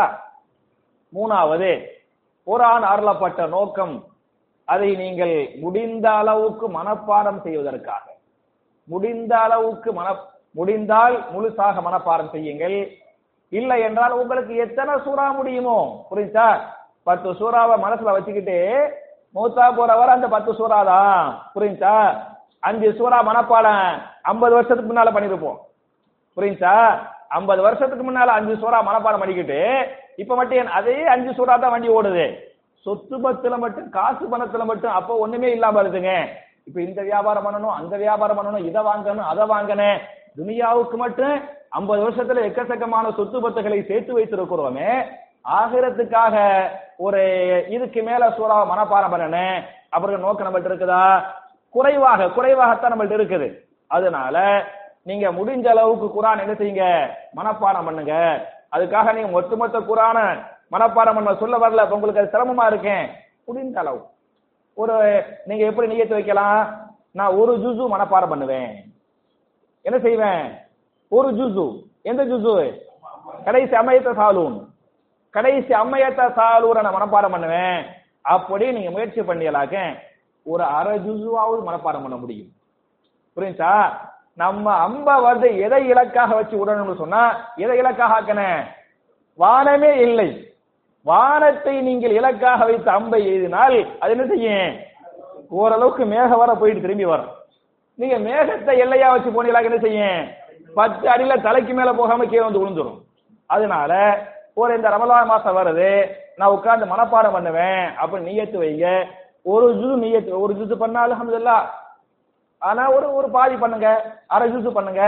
மூணாவது குரான் அருளப்பட்ட நோக்கம் அதை நீங்கள் முடிந்த அளவுக்கு மனப்பாடம் செய்வதற்காக முடிந்த அளவுக்கு மன முடிந்தால் முழுசாக மனப்பாடம் செய்யுங்கள் இல்லை என்றால் உங்களுக்கு எத்தனை சூறா முடியுமோ புரியுதா பத்து சூறாவை மனசுல வச்சுக்கிட்டு மூத்தா போறவர் அந்த பத்து சூறா தான் புரியுதா அஞ்சு சூறா மனப்பாடம் ஐம்பது வருஷத்துக்கு முன்னால பண்ணிருப்போம் புரியுதா ஐம்பது வருஷத்துக்கு முன்னால அஞ்சு சூறா மனப்பாடம் பண்ணிக்கிட்டு இப்ப மட்டும் அதே அஞ்சு சூறா தான் வண்டி ஓடுது சொத்து பத்துல மட்டும் காசு பணத்துல மட்டும் அப்போ ஒண்ணுமே இல்லாம இருக்குங்க இப்ப இந்த வியாபாரம் பண்ணணும் அந்த வியாபாரம் பண்ணணும் இதை வாங்கணும் அதை வாங்கணும் துனியாவுக்கு மட்டும் ஐம்பது வருஷத்துல எக்கச்சக்கமான சொத்து பத்துகளை சேர்த்து வைத்திருக்கிறோமே ஆகிரத்துக்காக ஒரு இதுக்கு மேல சூறா மனப்பாடம் பண்ணணும் அப்புறம் நோக்கம் நம்மள்ட்ட இருக்குதா குறைவாக குறைவாகத்தான் நம்மள்ட்ட இருக்குது அதனால நீங்க முடிஞ்ச அளவுக்கு குரான் என்ன செய்யுங்க மனப்பாடம் பண்ணுங்க அதுக்காக நீங்க ஒட்டுமொத்த குரான மனப்பாடம் பண்ண சொல்ல வரல இப்ப உங்களுக்கு அது சிரமமா இருக்கேன் முடிந்த அளவு ஒரு நீங்க எப்படி நியத்து வைக்கலாம் நான் ஒரு ஜுசு மனப்பாடம் பண்ணுவேன் என்ன செய்வேன் ஒரு ஜுசு எந்த ஜுசு கடைசி அம்மையத்த சாலூன் கடைசி அம்மையத்த சாலூரை நான் மனப்பாடம் பண்ணுவேன் அப்படி நீங்க முயற்சி பண்ணியலாக்க ஒரு அரை ஜுசுவாவது மனப்பாடம் பண்ண முடியும் புரியுதா நம்ம அம்ப வந்து எதை இலக்காக வச்சு விடணும்னு சொன்னா எதை இலக்காக ஆக்கணும் வானமே இல்லை வானத்தை நீங்கள் இலக்காக வைத்து அம்பை எழுதினால் அது என்ன செய்யும் ஓரளவுக்கு மேக வர போயிட்டு திரும்பி வரும் நீங்க மேகத்தை எல்லையா வச்சு போனீங்களா என்ன செய்யும் பத்து அடியில தலைக்கு மேல போகாம கீழே வந்து விழுந்துரும் அதனால ஒரு இந்த ரமலான் மாசம் வருது நான் உட்கார்ந்து மனப்பாடம் பண்ணுவேன் அப்ப நியத்து வைங்க ஒரு ஜூ நியத்து ஒரு ஜூஸ் பண்ணாலும் அல்ஹம்துலில்லாஹ் ஆனா ஒரு ஒரு பாதி பண்ணுங்க அரை ஜூஸ் பண்ணுங்க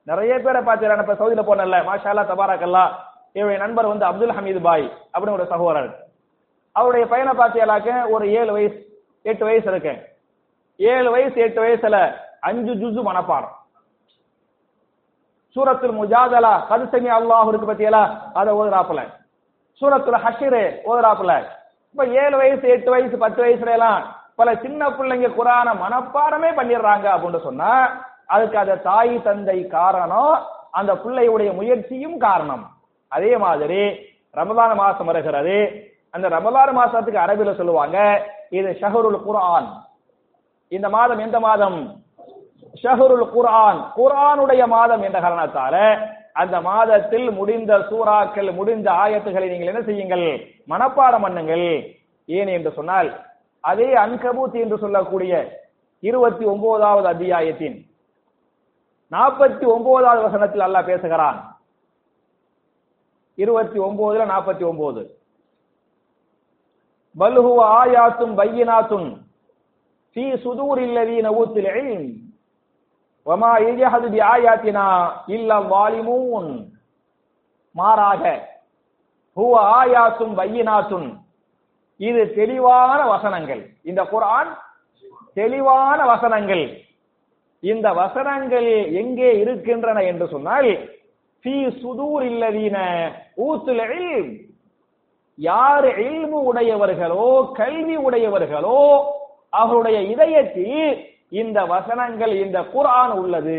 நிறைய பேரை பார்த்தீங்கன்னா இப்ப சவுதியில போனல மாஷா அல்லா தபாரக்கல்லா இவருடைய நண்பர் வந்து அப்துல் ஹமீது பாய் அப்படின்னு ஒரு சகோதரர் அவருடைய பையனை பார்த்தியாலாக்க ஒரு ஏழு வயசு எட்டு வயசு இருக்கு ஏழு வயசு எட்டு வயசுல அஞ்சு ஜுசு மனப்பாடம் சூரத்துல் முஜாதலா கதுசமி அல்லாஹ் இருக்கு பத்தியலா அதை ஓதுறாப்புல சூரத்துல ஹஷிரு ஓதுறாப்புல இப்ப ஏழு வயசு எட்டு வயசு பத்து வயசுல எல்லாம் பல சின்ன பிள்ளைங்க குரான மனப்பாடமே பண்ணிடுறாங்க அப்படின்னு சொன்னா அதுக்கு அந்த தாய் தந்தை காரணம் அந்த பிள்ளையுடைய முயற்சியும் காரணம் அதே மாதிரி ரமலான மாசம் வருகிறது அந்த ரமலான் மாசத்துக்கு அரபில சொல்லுவாங்க இது ஷஹருல் குர்ஆன் இந்த மாதம் எந்த மாதம் ஷஹருல் குர்ஆன் குர்ஆனுடைய மாதம் என்ற காரணத்தால அந்த மாதத்தில் முடிந்த சூறாக்கள் முடிந்த ஆயத்துகளை நீங்கள் என்ன செய்யுங்கள் மனப்பாடம் பண்ணுங்கள் ஏன் என்று சொன்னால் அதே அன்கபூத் என்று சொல்லக்கூடிய இருபத்தி ஒன்பதாவது அத்தியாயத்தின் நாற்பத்தி ஒன்பதாவது வசனத்தில் அல்லாஹ் பேசுகிறான் இருபத்தி ஒன்பதுல நாற்பத்தி ஒன்பது பல்ஹுவ ஆயாத்தும் பையினாத்தும் ஃபீ சுதூரில் லதீன ஊத்தில் இல்ம் வமா இஜஹது பி ஆயாத்தினா இல்ல வாலிமூன் மாறாக ஹுவ ஆயாத்தும் பையினாத்தும் இது தெளிவான வசனங்கள் இந்த குர்ஆன் தெளிவான வசனங்கள் இந்த வசனங்கள் எங்கே இருக்கின்றன என்று சொன்னால் ஃபீ சுதூர் இல்லதீன ஊத்துல் இல்ம் யார் இல்மு உடையவர்களோ கல்வி உடையவர்களோ அவருடைய இதயத்தில் இந்த வசனங்கள் இந்த குர்ஆன் உள்ளது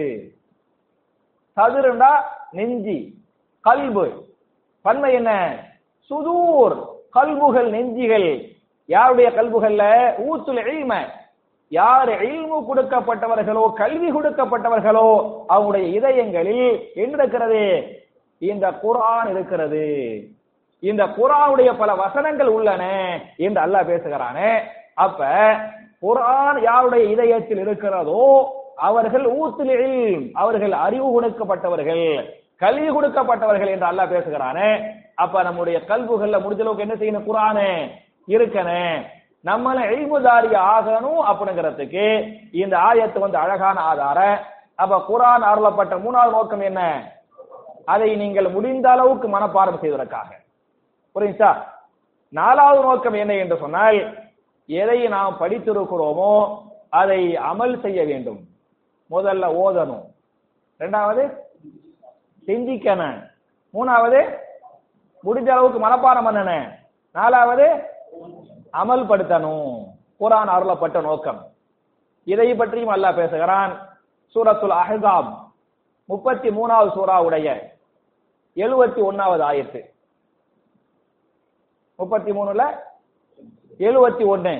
சதுருண்டா நெஞ்சி கல்பு பன்மை என்ன சுதூர் கல்புகள் நெஞ்சிகள் யாருடைய கல்புகள்ல ஊத்துல் இல்ம யார் இல்மு கொடுக்கப்பட்டவர்களோ கல்வி கொடுக்கப்பட்டவர்களோ அவருடைய இதயங்களில் என்ன இருக்கிறது இந்த குர்ஆன் இருக்கிறது இந்த குர்ஆனுடைய பல வசனங்கள் உள்ளன என்று அல்லாஹ் பேசுகிறானே அப்ப குர்ஆன் யாருடைய இதயத்தில் இருக்கிறதோ அவர்கள் ஊத்தில் இல்ம் அவர்கள் அறிவு கொடுக்கப்பட்டவர்கள் கல்வி கொடுக்கப்பட்டவர்கள் என்று அல்லாஹ் பேசுகிறானே அப்ப நம்முடைய கல்புகள்ல முடிஞ்ச அளவுக்கு என்ன செய்யணும் குரானு இருக்கனே நம்மள எய்முதாரி ஆகணும் அப்படிங்கிறதுக்கு இந்த ஆயத்து வந்து அழகான ஆதாரம் அப்ப குரான் அருளப்பட்ட மூணாவது நோக்கம் என்ன அதை நீங்கள் முடிந்த அளவுக்கு மனப்பாடம் செய்வதற்காக புரியுதா நாலாவது நோக்கம் என்ன என்று சொன்னால் எதை நாம் படித்திருக்கிறோமோ அதை அமல் செய்ய வேண்டும் முதல்ல ஓதணும் இரண்டாவது சிந்திக்கணும் மூணாவது முடிஞ்ச அளவுக்கு மனப்பாடம் பண்ணணும் நாலாவது அமல்படுத்தணும் குரான் அருளப்பட்ட நோக்கம் இதை பற்றியும் அல்லாஹ் பேசுகிறான் சூரத்துல் அஹ்காப் முப்பத்தி மூணாவது சூறாவுடைய எழுபத்தி ஒன்னாவது ஆயத்து முப்பத்தி மூணுல எழுபத்தி ஒன்னு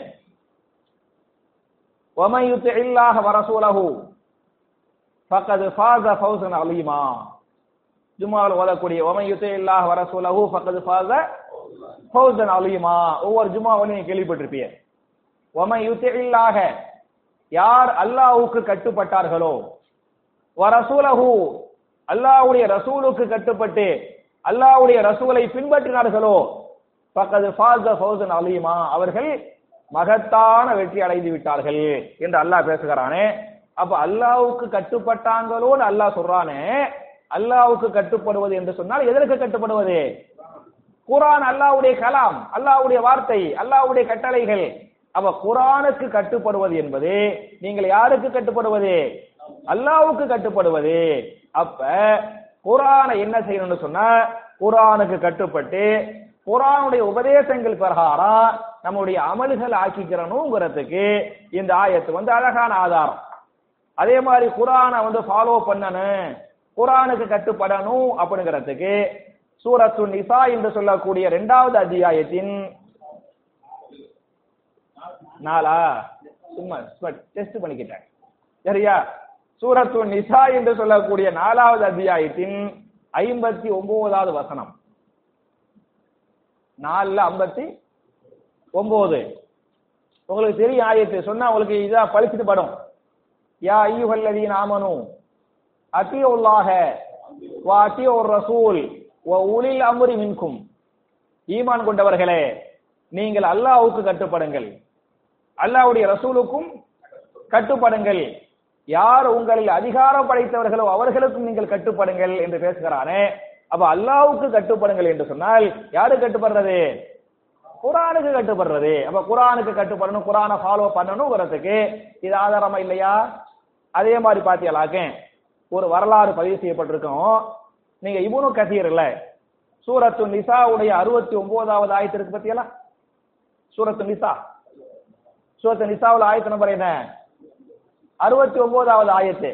ومن يطع الله ورسوله فقد فاز فوزا عظيما ஜும்மாவில் ஓதக்கூடிய ஒமை யுத்தே இல்லாஹ் வர சொல்லஹு ஃபக்கது ஃபாஸ ஃபௌசன் அலீமா ஒவ்வொரு ஜும்மாவிலும் நீங்க கேள்விப்பட்டிருப்பீங்க ஒமை யுத்தே இல்லாஹ யார் அல்லாஹ்வுக்கு கட்டுப்பட்டார்களோ வ ரசூலஹு அல்லாஹ்வுடைய ரசூலுக்கு கட்டுப்பட்டு அல்லாஹ்வுடைய ரசூலை பின்பற்றினார்களோ ஃபக்கது ஃபாஸ ஃபௌசன் அலீமா அவர்கள் மகத்தான வெற்றி அடைந்து விட்டார்கள் என்று அல்லாஹ் பேசுகிறானே அப்ப அல்லாஹ்வுக்கு கட்டுப்பட்டாங்களோன்னு அல்லாஹ் சொல்றானே அல்லாவுக்கு கட்டுப்படுவது என்று சொன்னால் எதற்கு கட்டுப்படுவது குரான் அல்லாவுடைய கலாம் அல்லாவுடைய வார்த்தை அல்லாவுடைய கட்டளைகள் அப்ப குரானுக்கு கட்டுப்படுவது என்பது நீங்கள் யாருக்கு கட்டுப்படுவது அல்லாவுக்கு கட்டுப்படுவது அப்ப குரானை என்ன செய்யணும்னு சொன்னா குரானுக்கு கட்டுப்பட்டு குரானுடைய உபதேசங்கள் பிரகாரம் நம்முடைய அமல்கள் ஆக்கிக்கிறணுங்கிறதுக்கு இந்த ஆயத்து வந்து அழகான ஆதாரம் அதே மாதிரி குரானை வந்து ஃபாலோ பண்ணணும் குரானுக்கு கட்டுப்படணும் அப்படிங்கிறதுக்கு சூரத்து நிசா என்று சொல்லக்கூடிய இரண்டாவது அத்தியாயத்தின் நாளா சும்மா டெஸ்ட் பண்ணிக்கிட்டேன் சரியா சூரத்து நிசா என்று சொல்லக்கூடிய நாலாவது அத்தியாயத்தின் ஐம்பத்தி ஒன்பதாவது வசனம் நாலுல ஐம்பத்தி ஒன்பது உங்களுக்கு தெரியும் ஆயத்து சொன்னா உங்களுக்கு இதா பழிச்சிட்டு படும் யா ஐயுகல்லதீன் ஆமனு அத்தியுல்லாக வா அத்தியோர் ரசூல் வ உலில் அம்ரி மின்கும் ஈமான் கொண்டவர்களே நீங்கள் அல்லாஹ்வுக்கு கட்டுப்படுங்கள் அல்லாஹ்வுடைய ரசூலுக்கும் கட்டுப்படுங்கள் யார் உங்களில் அதிகாரம் படைத்தவர்களோ அவர்களுக்கும் நீங்கள் கட்டுப்படுங்கள் என்று பேசுகிறானே அப்ப அல்லாவுக்கு கட்டுப்படுங்கள் என்று சொன்னால் யாரு கட்டுப்படுறது குரானுக்கு கட்டுப்படுறது அப்ப குரானுக்கு கட்டுப்படணும் குரானை ஃபாலோ பண்ணணுங்கிறதுக்கு இது ஆதாரமா இல்லையா அதே மாதிரி பாத்தியலாக்க ஒரு வரலாறு பதிவு செய்யப்பட்டிருக்கும் நீங்க இபுனு கசீர் இல்ல சூரத்து நிசாவுடைய அறுபத்தி ஒன்பதாவது ஆயத்து இருக்கு பத்தியலா சூரத்து நிசா சூரத்து நிசாவுல ஆயத்து நம்பர் என்ன அறுபத்தி ஒன்பதாவது ஆயத்து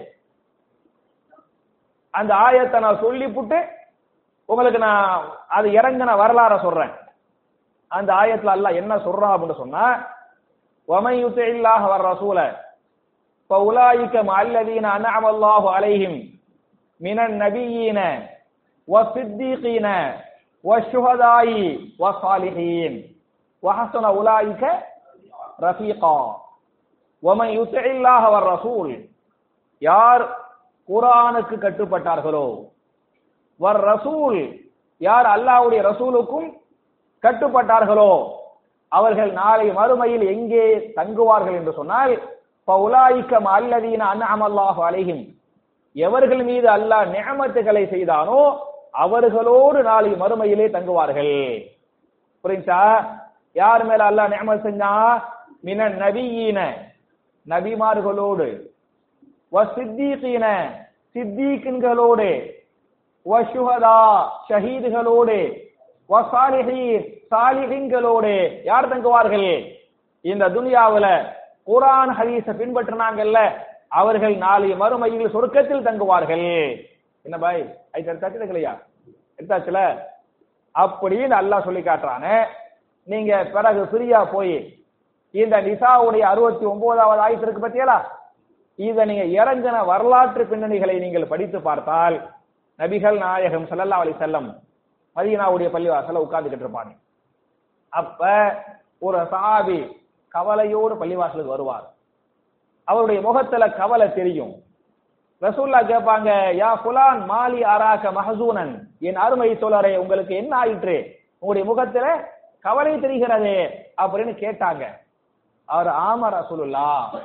அந்த ஆயத்தை நான் சொல்லிப்புட்டு உங்களுக்கு நான் அது இறங்கின வரலாற சொல்றேன் அந்த ஆயத்துல அல்லாஹ் என்ன சொல்றான் அப்படின்னு சொன்னா وَمَن يُطِعِ اللَّهَ وَالرَّسُولَ فَأُولَٰئِكَ مَعَ الَّذِينَ أَنْعَمَ اللَّهُ عَلَيْهِم مِنَ النَّبِيِّينَ وَالصِّدِّيقِينَ وَالشُّهَدَاءِ وَالصَّالِحِينَ وَحَسُنَ أُولَٰئِكَ رَفِيقًا وَمَن يُطِعِ اللَّهَ وَالرَّسُولَ யார் குர்ஆனுக்கு கட்டுப்பட்டார்களோ வர் ரசூல் யார் அல்லாஹ்வுடைய ரசூலுக்கும் கட்டுப்பட்டார்களோ அவர்கள் நாளை மறுமையில் எங்கே தங்குவார்கள் என்று சொன்னால் பவுலாய்க்க அல்லதீன அன்அமல்லாஹு அலைஹிம் எவர்கள் மீது அல்லாஹ் நியமத்துகளை செய்தானோ அவர்களோடு நாளை மறுமையிலே தங்குவார்கள் புரிஞ்சா யார் மேல அல்லாஹ் நியமத் செஞ்சா மின நபியீன நபிமார்களோடு வசித்தீகீன சித்தீக்கின்களோடு வசுஹதா ஷஹீதுகளோடு வசாலிஹீன் சாலிஹீன்களோடு யார் தங்குவார்கள் இந்த துனியாவுல குரான் ஹதீஸ பின்பற்றினாங்கல்ல அவர்கள் நாளை மறுமையில் சொர்க்கத்தில் தங்குவார்கள் என்ன பாய் ஐ எடுத்தாச்சு இல்லையா எடுத்தாச்சுல அப்படின்னு அல்லாஹ் சொல்லி காட்டுறானே நீங்க பிறகு ஃப்ரீயா போய் இந்த நிசாவுடைய அறுபத்தி ஒன்பதாவது ஆயத்து இருக்கு பத்தியலா இத நீங்க இறங்கின வரலாற்று பின்னணிகளை நீங்கள் படித்து பார்த்தால் நபிகள் நாயகம் ஸல்லல்லாஹு அலைஹி வஸல்லம் மதீனாவுடைய பள்ளிவாசல்ல உட்கார்ந்துகிட்டு இருப்பாங்க அப்ப ஒரு சஹாபி கவலையோடு பள்ளிவாசலுக்கு வருவார் அவருடைய முகத்துல கவலை தெரியும் ரசூல்லா கேட்பாங்க யா ஃபுலான் மாலி அராக மஹசூனன் என் அருமை தோழரே உங்களுக்கு என்ன ஆயிற்று உங்களுடைய முகத்துல கவலை தெரிகிறது அப்படின்னு கேட்டாங்க அவர் ஆமா ரசூலுல்லா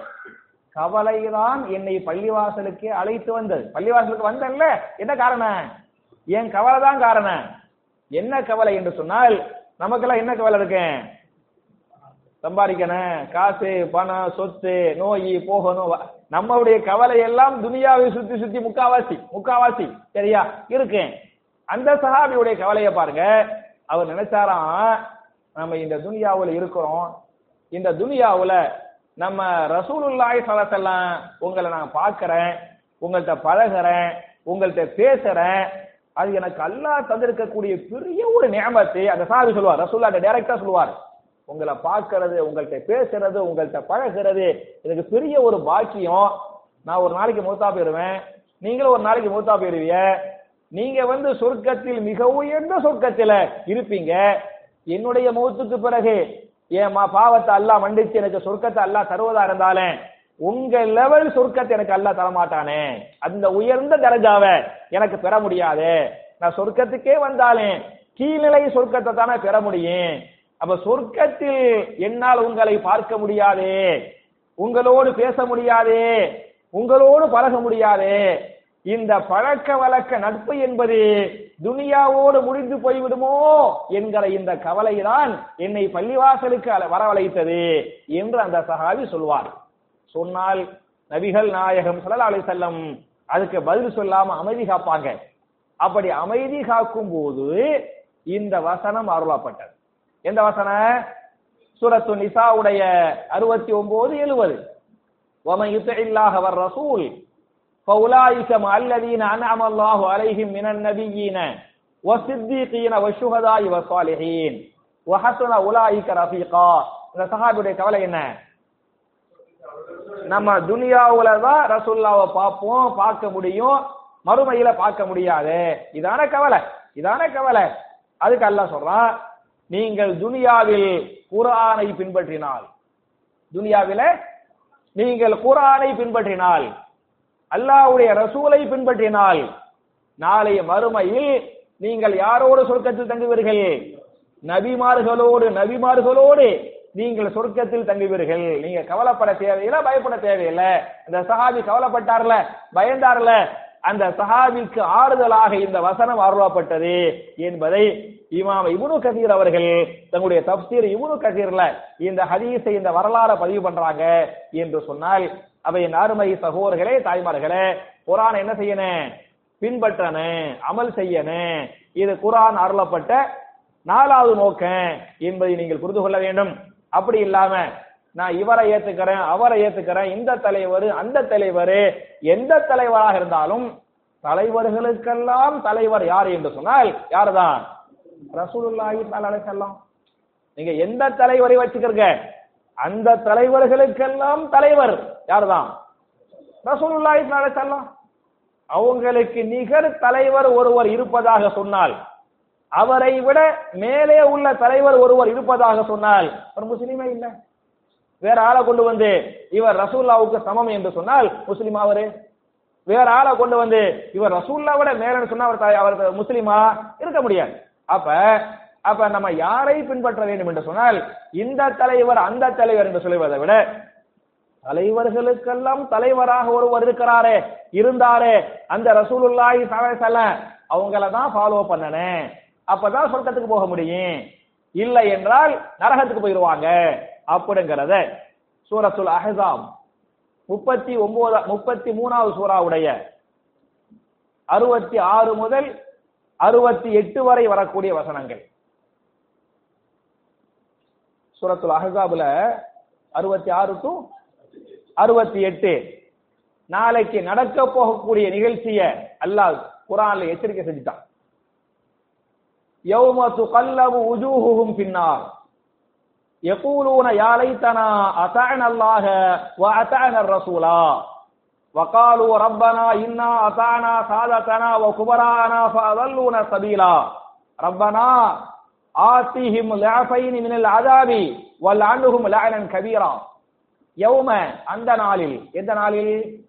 கவலைதான் என்னை பள்ளிவாசலுக்கு அழைத்து வந்தது பள்ளிவாசலுக்கு வந்தேன்ல என்ன காரணம் என் கவலை தான் காரணம் என்ன கவலை என்று சொன்னால் நமக்கெல்லாம் என்ன கவலை இருக்கு சம்பாதிக்கணும் காசு பணம் சொத்து நோய் போகணும் வ- நம்மளுடைய கவலை எல்லாம் துனியாவை சுத்தி சுத்தி முக்காவாசி முக்காவாசி சரியா இருக்கு அந்த சஹாபியுடைய கவலையை பாருங்க அவர் நினைச்சாராம் நம்ம இந்த துனியாவுல இருக்கிறோம் இந்த துனியாவுல நம்ம ரசூலுல்லாஹி ஸல்லல்லாஹு அலைஹி வஸல்லம் உங்களை நான் பார்க்கறேன் உங்கள்ட்ட பழகுறேன் உங்கள்ட்ட பேசுறேன் அது எனக்கு அல்லாஹ் தந்திருக்கக்கூடிய பெரிய ஒரு நியமத்து அந்த சாவி சொல்லுவார் ரசூல்லா டைரக்டா சொல்லுவார் உங்களை பார்க்கறது உங்கள்ட்ட பேசுறது உங்கள்ட்ட பழகுறது எனக்கு பெரிய ஒரு பாக்கியம் நான் ஒரு நாளைக்கு மூத்தா போயிருவேன் நீங்களும் ஒரு நாளைக்கு மூத்தா போயிருவீங்க நீங்க வந்து சொர்க்கத்தில் மிக உயர்ந்த சொர்க்கத்துல இருப்பீங்க என்னுடைய மௌத்துக்கு பிறகு என் மா- பாவத்தை அல்லாஹ் மன்னிச்சு எனக்கு சொர்க்கத்தை அல்லாஹ் தருவதா இருந்தாலே உங்க லெவல் சொர்க்கத்தை எனக்கு அல்லாஹ் தரமாட்டானே அந்த உயர்ந்த தரஜாவை எனக்கு பெற முடியாது நான் சொர்க்கத்துக்கே வந்தாலே கீழ்நிலை சொர்க்கத்தை தானே பெற முடியும் அப்ப சொர்க்கத்தில் என்னால் உங்களை பார்க்க முடியாது உங்களோடு பேச முடியாது உங்களோடு பழக முடியாது இந்த பழக்க வழக்க நட்பு என்பது துனியாவோடு முடிந்து போய்விடுமோ என்கிற இந்த கவலைதான் என்னை பள்ளிவாசலுக்கு அல- வரவழைத்தது என்று அந்த சஹாபி சொல்வார் சொன்னால் நபிகள் நாயகம் ஸல்லல்லாஹு அலைஹி வஸல்லம் அதுக்கு பதில் சொல்லாம அமைதி காப்பாங்க அப்படி அமைதி காக்கும் போது இந்த வசனம் அருளப்பட்டது எந்த வசனம் சூரத்து நிசாவுடைய அறுபத்தி ஒன்பது எழுபது ومن يطع الله والرسول فأولئك مع الذين أنعم الله عليهم من النبيين والصديقين والشهداء والصالحين وحسن أولئك رفيقا இந்த சஹாபியுடைய கவலை என்ன நம்ம துனியாவுல தான் ரசூல்லாவை பார்ப்போம் பார்க்க முடியும் மறுமையில பார்க்க முடியாது இதான கவலை இதான கவலை அதுக்கு அல்லாஹ் சொல்றான் நீங்கள் துனியாவில் குர்ஆனை பின்பற்றினால் துனியாவில நீங்கள் குர்ஆனை பின்பற்றினால் அல்லாஹ்வுடைய ரசூலை பின்பற்றினால் நாளைய மறுமையில் நீங்கள் யாரோடு சொர்க்கத்தில் தங்குவீர்கள் நபிமார்களோடு நபிமார்களோடு நீங்கள் சொர்க்கத்தில் தங்குவீர்கள் நீங்க கவலைப்பட தேவையில்லை பயப்பட தேவையில்லை இந்த சஹாபி கவலைப்பட்டார்ல பயந்தார்ல அந்த சஹாபிக்கு ஆறுதலாக இந்த வசனம் அருளப்பட்டது என்பதை இமாம் இப்னு கதீர் அவர்கள் தங்களுடைய தப்சீர் இப்னு கதீர்ல இந்த ஹதீஸை இந்த வரலாறை பதிவு பண்றாங்க என்று சொன்னால் அவை என் அருமை சகோதரர்களே தாய்மார்களே குரான் என்ன செய்யணும் பின்பற்றணும் அமல் செய்யணும் இது குரான் அருளப்பட்ட நாலாவது நோக்கம் என்பதை நீங்கள் புரிந்து கொள்ள வேண்டும் அப்படி இல்லாம நான் இவரை ஏத்துக்கிறேன் அவரை ஏத்துக்கிறேன் இந்த தலைவர் அந்த தலைவர் எந்த தலைவராக இருந்தாலும் தலைவர்களுக்கெல்லாம் தலைவர் யார் என்று சொன்னால் யாருதான் ரசூலுல்லாஹி ஸல்லல்லாஹு அலைஹி வஸல்லம் நீங்க எந்த தலைவரை வச்சுக்கிறீங்க அந்த தலைவர்களுக்கெல்லாம் தலைவர் யாருதான் ரசூலுல்லாஹி ஸல்லல்லாஹு அலைஹி வஸல்லம் அவங்களுக்கு நிகர் தலைவர் ஒருவர் இருப்பதாக சொன்னால் அவரை விட மேலே உள்ள தலைவர் ஒருவர் இருப்பதாக சொன்னால் ஒரு முஸ்லீமே இல்ல வேற ஆளை கொண்டு வந்து இவர் ரசூல்லாவுக்கு சமம் என்று சொன்னால் முஸ்லிம் அவரு வேற ஆளை கொண்டு வந்து இவர் ரசூல்லா விட மேலன்னு சொன்னா அவர் த- அவர் முஸ்லிமா இருக்க முடியாது அப்ப அப்ப நம்ம யாரை பின்பற்ற வேண்டும் என்று சொன்னால் இந்த தலைவர் அந்த தலைவர் என்று சொல்லுவதை விட தலைவர்களுக்கெல்லாம் தலைவராக ஒருவர் இருக்கிறாரே இருந்தாரே அந்த ரசூலுல்லாஹி ஸல்லல்லாஹு அலைஹி வஸல்லம் அவங்கள தான் ஃபாலோ பண்ணனே அப்பதான் சொர்க்கத்துக்கு போக முடியும் இல்லை என்றால் நரகத்துக்கு போயிடுவாங்க அப்படிங்கறத சூரத்துல் அஹ்ஸாப் முப்பத்தி ஒன்பது முப்பத்தி மூணாவது சூறாவுடைய அறுபத்தி ஆறு முதல் அறுபத்தி எட்டு வரை வரக்கூடிய வசனங்கள் சூரத்துல் அஹ்ஸாப்ல அறுபத்தி ஆறு டு அறுபத்தி எட்டு நாளைக்கு நடக்க போகக்கூடிய நிகழ்ச்சிய அல்லாஹ் குரான்ல எச்சரிக்கை செஞ்சுட்டான் யௌம துகல்லபு உஜூஹுஹும் பின்னார் يقولون يا ليتنا أطعنا الله وأطعنا الرسول وقالوا ربنا إنا أطعنا سادتنا وكبراءنا فأضلونا سبيلا ربنا آتهم ضعفين من العذاب والعنهم لعنا كبيرا யௌம அந்த நாளில் எந்த நாளில்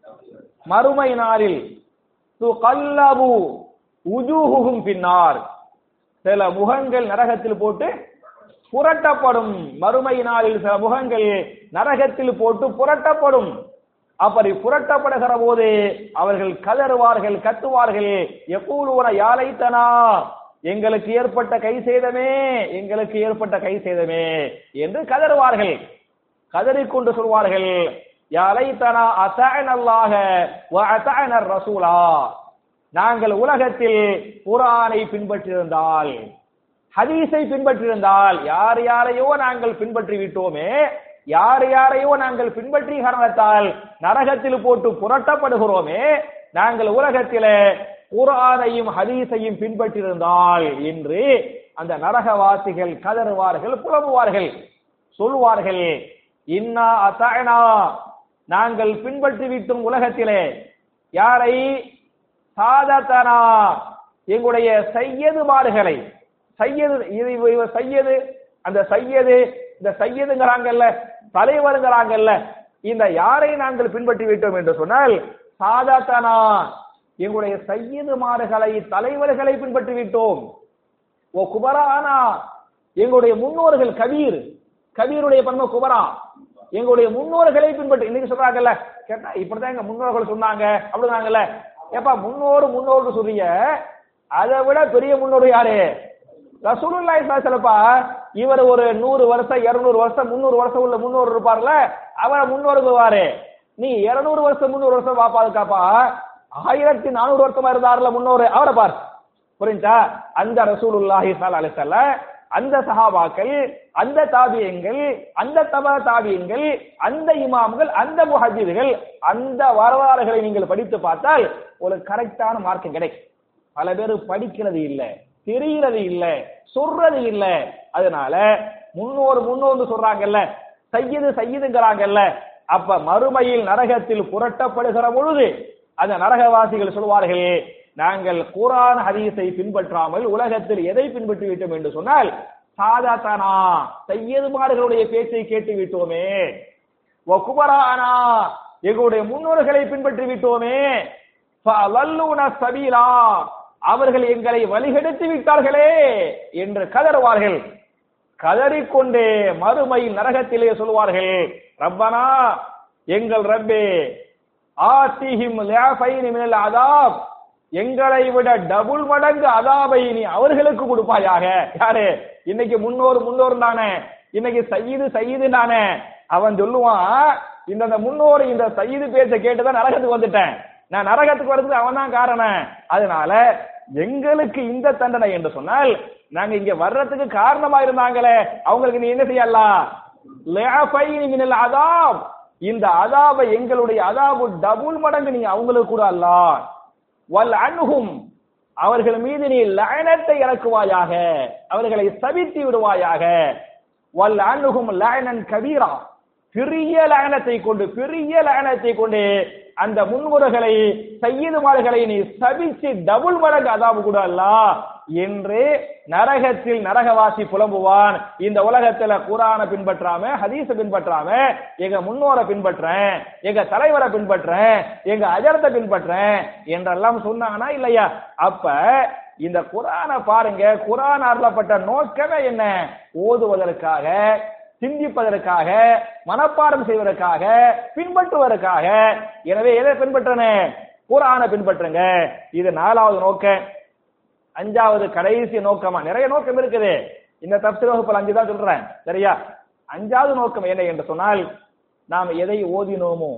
மறுமை நாளில் துகல்லபு உஜூஹுஹும் பின்னார் சில முகங்கள் நரகத்தில் போட்டு புரட்டப்படும் மறுமை நாளில் சில முகங்கள் நரகத்தில் போட்டு புரட்டப்படும் அப்படி புரட்டப்படுகிற போது அவர்கள் கதறுவார்கள் கத்துவார்கள் எப்பூலுவன யாழைத்தனா எங்களுக்கு ஏற்பட்ட கை செய்தமே எங்களுக்கு ஏற்பட்ட கை செய்தமே என்று கதறுவார்கள் கதறிக்கொண்டு சொல்வார்கள் யாலைத்தனா அத்தஅன அல்லாஹ வ அத்தஅன ரசூலா நாங்கள் உலகத்தில் குர்ஆனை பின்பற்றியிருந்தால் ஹதீஸை பின்பற்றியிருந்தால் யார் யாரையோ நாங்கள் பின்பற்றி விட்டோமே யார் யாரையோ நாங்கள் பின்பற்றிய காரணத்தால் நரகத்தில் போட்டு புரட்டப்படுகிறோமே நாங்கள் உலகத்திலே குர்ஆனையும் ஹதீஸையும் பின்பற்றியிருந்தால் என்று அந்த நரகவாசிகள் கதறுவார்கள் புலம்புவார்கள் சொல்வார்கள் இன்னா அத்தஅனா நாங்கள் பின்பற்றி விட்டோம் உலகத்திலே யாரை சாதத்தனா எங்களுடைய சையதுமார்களை சையது இது இவர் சையது அந்த சையது இந்த சையதுங்கிறாங்கல்ல தலைவருங்கிறாங்கல்ல இந்த யாரை நாங்கள் பின்பற்றி விட்டோம் என்று சொன்னால் சாதாத்தனா எங்களுடைய சையதுமார்களை தலைவர்களை பின்பற்றி விட்டோம் ஓ குபரானா எங்களுடைய முன்னோர்கள் கபீர் கபீருடைய பன்மை குபரா எங்களுடைய முன்னோர்களை பின்பற்றி இன்னைக்கு சொல்றாங்கல்ல கேட்டா இப்படிதான் எங்க முன்னோர்கள் சொன்னாங்க அப்படின்னாங்கல்ல ஏப்பா முன்னோரு முன்னோர்னு சொல்றீங்க அதை விட பெரிய முன்னோர் யாரு ரசூலுல்லாஹி ஸல்லல்லாஹு இவர் ஒரு நூறு வருஷம் இருநூறு வருஷம் முந்நூறு வருஷம் உள்ள முன்னோர் இருப்பார்ல அவரை முன்னோருக்குவாரு நீ இருநூறு வருஷம் முந்நூறு வருஷம் பாப்பாதுக்காப்பா ஆயிரத்தி நானூறு வருஷமா இருந்தார்ல முன்னோரு அவரை பார் புரிஞ்சா அந்த ரசூலுல்லாஹி ஸல்லல்லாஹு அலைஹி வஸல்லம் அந்த சஹாபாக்கள் அந்த தாபியங்கள் அந்த தபா தாபியங்கள் அந்த இமாம்கள் அந்த முஹஜிர்கள் அந்த வரலாறுகளை நீங்கள் படித்து பார்த்தால் ஒரு கரெக்டான மார்க் கிடைக்கும் பல பேர் படிக்கிறது இல்ல தெரியறது இல்ல சொல்றது இல்ல அதனால முன்னோர் முன்னோர்னு சொல்றாங்கல்ல சையது சையதுங்கிறாங்கல்ல அப்ப மறுமையில் நரகத்தில் புரட்டப்படுகிற பொழுது அந்த நரகவாசிகள் சொல்வார்கள் நாங்கள் குரான் ஹதீஸை பின்பற்றாமல் உலகத்தில் எதை பின்பற்றி விட்டோம் என்று சொன்னால் சாதாத்தானா சையதுமார்களுடைய பேச்சை கேட்டு விட்டோமே வகுபரானா எங்களுடைய முன்னோர்களை பின்பற்றி விட்டோமே ஃபஅலல்லூன சபீலா அவர்கள் எங்களை வழிகெடுத்து விட்டார்களே என்று கதறுவார்கள் கதறிக்கொண்டே மறுமை நரகத்திலே சொல்வார்கள் ரப்பனா எங்கள் ரப்பே ஆத்திஹிம் லியாஃபைனி மினல் அதாப் எங்களை விட டபுள் மடங்கு அதாபை நீ அவர்களுக்கு கொடுப்பாயாக யாரு இன்னைக்கு முன்னோர் முன்னோர் தானே இன்னைக்கு சயீது சயீது நானே அவன் சொல்லுவான் இந்த இந்த முன்னோர் இந்த சயீது பேச்ச கேட்டுதான் நரகத்துக்கு வந்துட்டேன் நான் நரகத்துக்கு வர்றதுக்கு அவன் தான் காரணம் அதனால எங்களுக்கு இந்த தண்டனை என்று சொன்னால் நாங்க இங்க வர்றதுக்கு காரணமா இருந்தாங்களே அவங்களுக்கு நீ என்ன செய்யலாம் லியாஃபைனி மினல் அதாப் இந்த அதாபை எங்களுடைய அதாபு டபுள் மடங்கு நீ அவங்களுக்கு கூட அல்லாஹ் வல் அன்ஹும் அவர்கள் மீது நீ லயனத்தை இறக்குவாயாக அவர்களை சபித்து விடுவாயாக வல் அன்ஹும் லயனன் கபீரா பெரிய லயனத்தை கொண்டு பெரிய லயனத்தை கொண்டு அந்த முன்முறைகளை சையீதுமார்களை நீ சபிச்சு டபுள் மடங்கு அதாபு கூட அல்லாஹ் என்று நரகத்தில் நரகவாசி புலம்புவான் இந்த உலகத்துல குரானை பின்பற்றாம ஹதீஸ பின்பற்றாம எங்க முன்னோரை பின்பற்றேன் எங்க தலைவரை பின்பற்றேன் எங்க அஜரத்தை பின்பற்றேன் என்றெல்லாம் சொன்னாங்கன்னா இல்லையா அப்ப இந்த குரானை பாருங்க குரான் அருளப்பட்ட நோக்கமே என்ன ஓதுவதற்காக சிந்திப்பதற்காக மனப்பாடம் செய்வதற்காக பின்பற்றுவதற்காக எனவே எதை பின்பற்றனே குரானை பின்பற்றுங்க இது நாலாவது நோக்கம் அஞ்சாவது கடைசி நோக்கமா நிறைய நோக்கம் இருக்குது இந்த தப்சீர் வகுப்பில் அஞ்சு தான் சொல்றேன் சரியா அஞ்சாவது நோக்கம் என்ன என்று சொன்னால் நாம் எதை ஓதினோமோ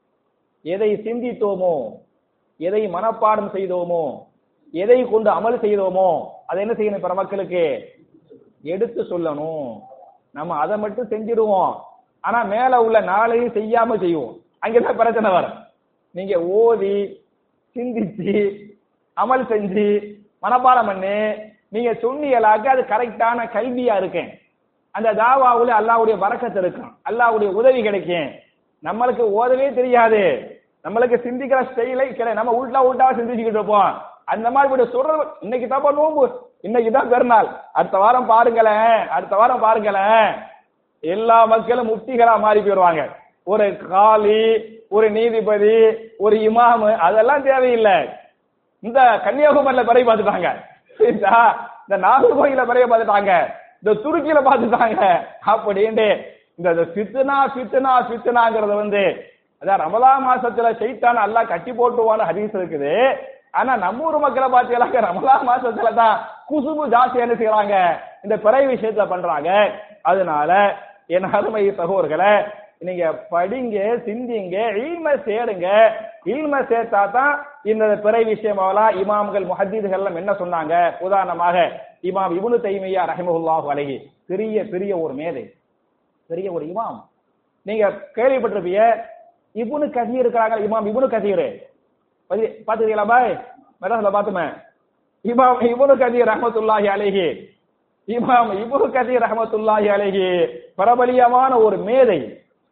எதை சிந்தித்தோமோ எதை மனப்பாடம் செய்தோமோ எதை கொண்டு அமல் செய்தோமோ அதை என்ன செய்யணும் பிற மக்களுக்கு எடுத்து சொல்லணும் நம்ம அதை மட்டும் செஞ்சிடுவோம் ஆனா மேல உள்ள நாளையும் செய்யாம செய்வோம் அங்கதான் பிரச்சனை வரும் நீங்க ஓதி சிந்திச்சு அமல் செஞ்சு மனப்பாடம் பண்ணி நீங்க சொன்னீங்களாக்க அது கரெக்டான கல்வியா இருக்கேன் அந்த தாவாவுல அல்லாவுடைய வரக்கத்து இருக்கும் அல்லாவுடைய உதவி கிடைக்கும் நம்மளுக்கு ஓதவே தெரியாது நம்மளுக்கு சிந்திக்கிற ஸ்டைலே கிடையாது நம்ம உள்டா உள்டாவா சிந்திச்சுக்கிட்டு இருப்போம் அந்த மாதிரி இப்படி சொல்றது இன்னைக்கு தான் நோம்பு இன்னைக்கு தான் பெருநாள் அடுத்த வாரம் பாருங்களேன் அடுத்த வாரம் பாருங்களேன் எல்லா மக்களும் முஃப்திகளா மாறி போயிருவாங்க ஒரு காலி ஒரு நீதிபதி ஒரு இமாமு அதெல்லாம் தேவையில்லை இந்த கன்னியாகுமரியில பிறைய பார்த்துட்டாங்க சரிங்களா? இந்த நாகர்கோயில பிறைய பார்த்துட்டாங்க இந்த துருக்கியில பார்த்துட்டாங்க அப்படின்ட்டு இந்த இந்த ஃபித்னா ஃபித்னா ஃபித்னாங்கிறது வந்து அதான் ரமலா மாசத்துல சைத்தான் அல்லாஹ் கட்டி போட்டுவான ஹதீஸ் இருக்குது ஆனா நம்ம ஊர் மக்களை பார்த்தீங்களாக்க ரமலா மாசத்துல தான் குசுபு ஜாஸ்தி என்ன செய்யறாங்க இந்த பிறை விஷயத்துல பண்றாங்க அதனால என் அருமை சகோதரர்களை நீங்க படிங்க சிந்திங்க இல்ம சேருங்க இல்ம சேர்த்தா தான் இந்த பிறை விஷயமாவெல்லாம் இமாம்கள் முஹத்தீதுகள் எல்லாம் என்ன சொன்னாங்க உதாரணமாக இமாம் இப்னு தைமியா ரஹிமஹுல்லாஹு அலைஹி பெரிய பெரிய ஒரு மேதை பெரிய ஒரு இமாம் நீங்க கேள்விப்பட்டிருப்பீங்க இப்னு கதீர் இருக்கிறாங்க இமாம் இப்னு கதீர் பாத்துக்கிறீங்களா பாய் மெட்ராஸ்ல பாத்துமே இமாம் இப்னு கதீர் ரஹமத்துல்லாஹி அலைஹி இமாம் இப்னு கதீர் ரஹமத்துல்லாஹி அலைஹி பிரபலியமான ஒரு மேதை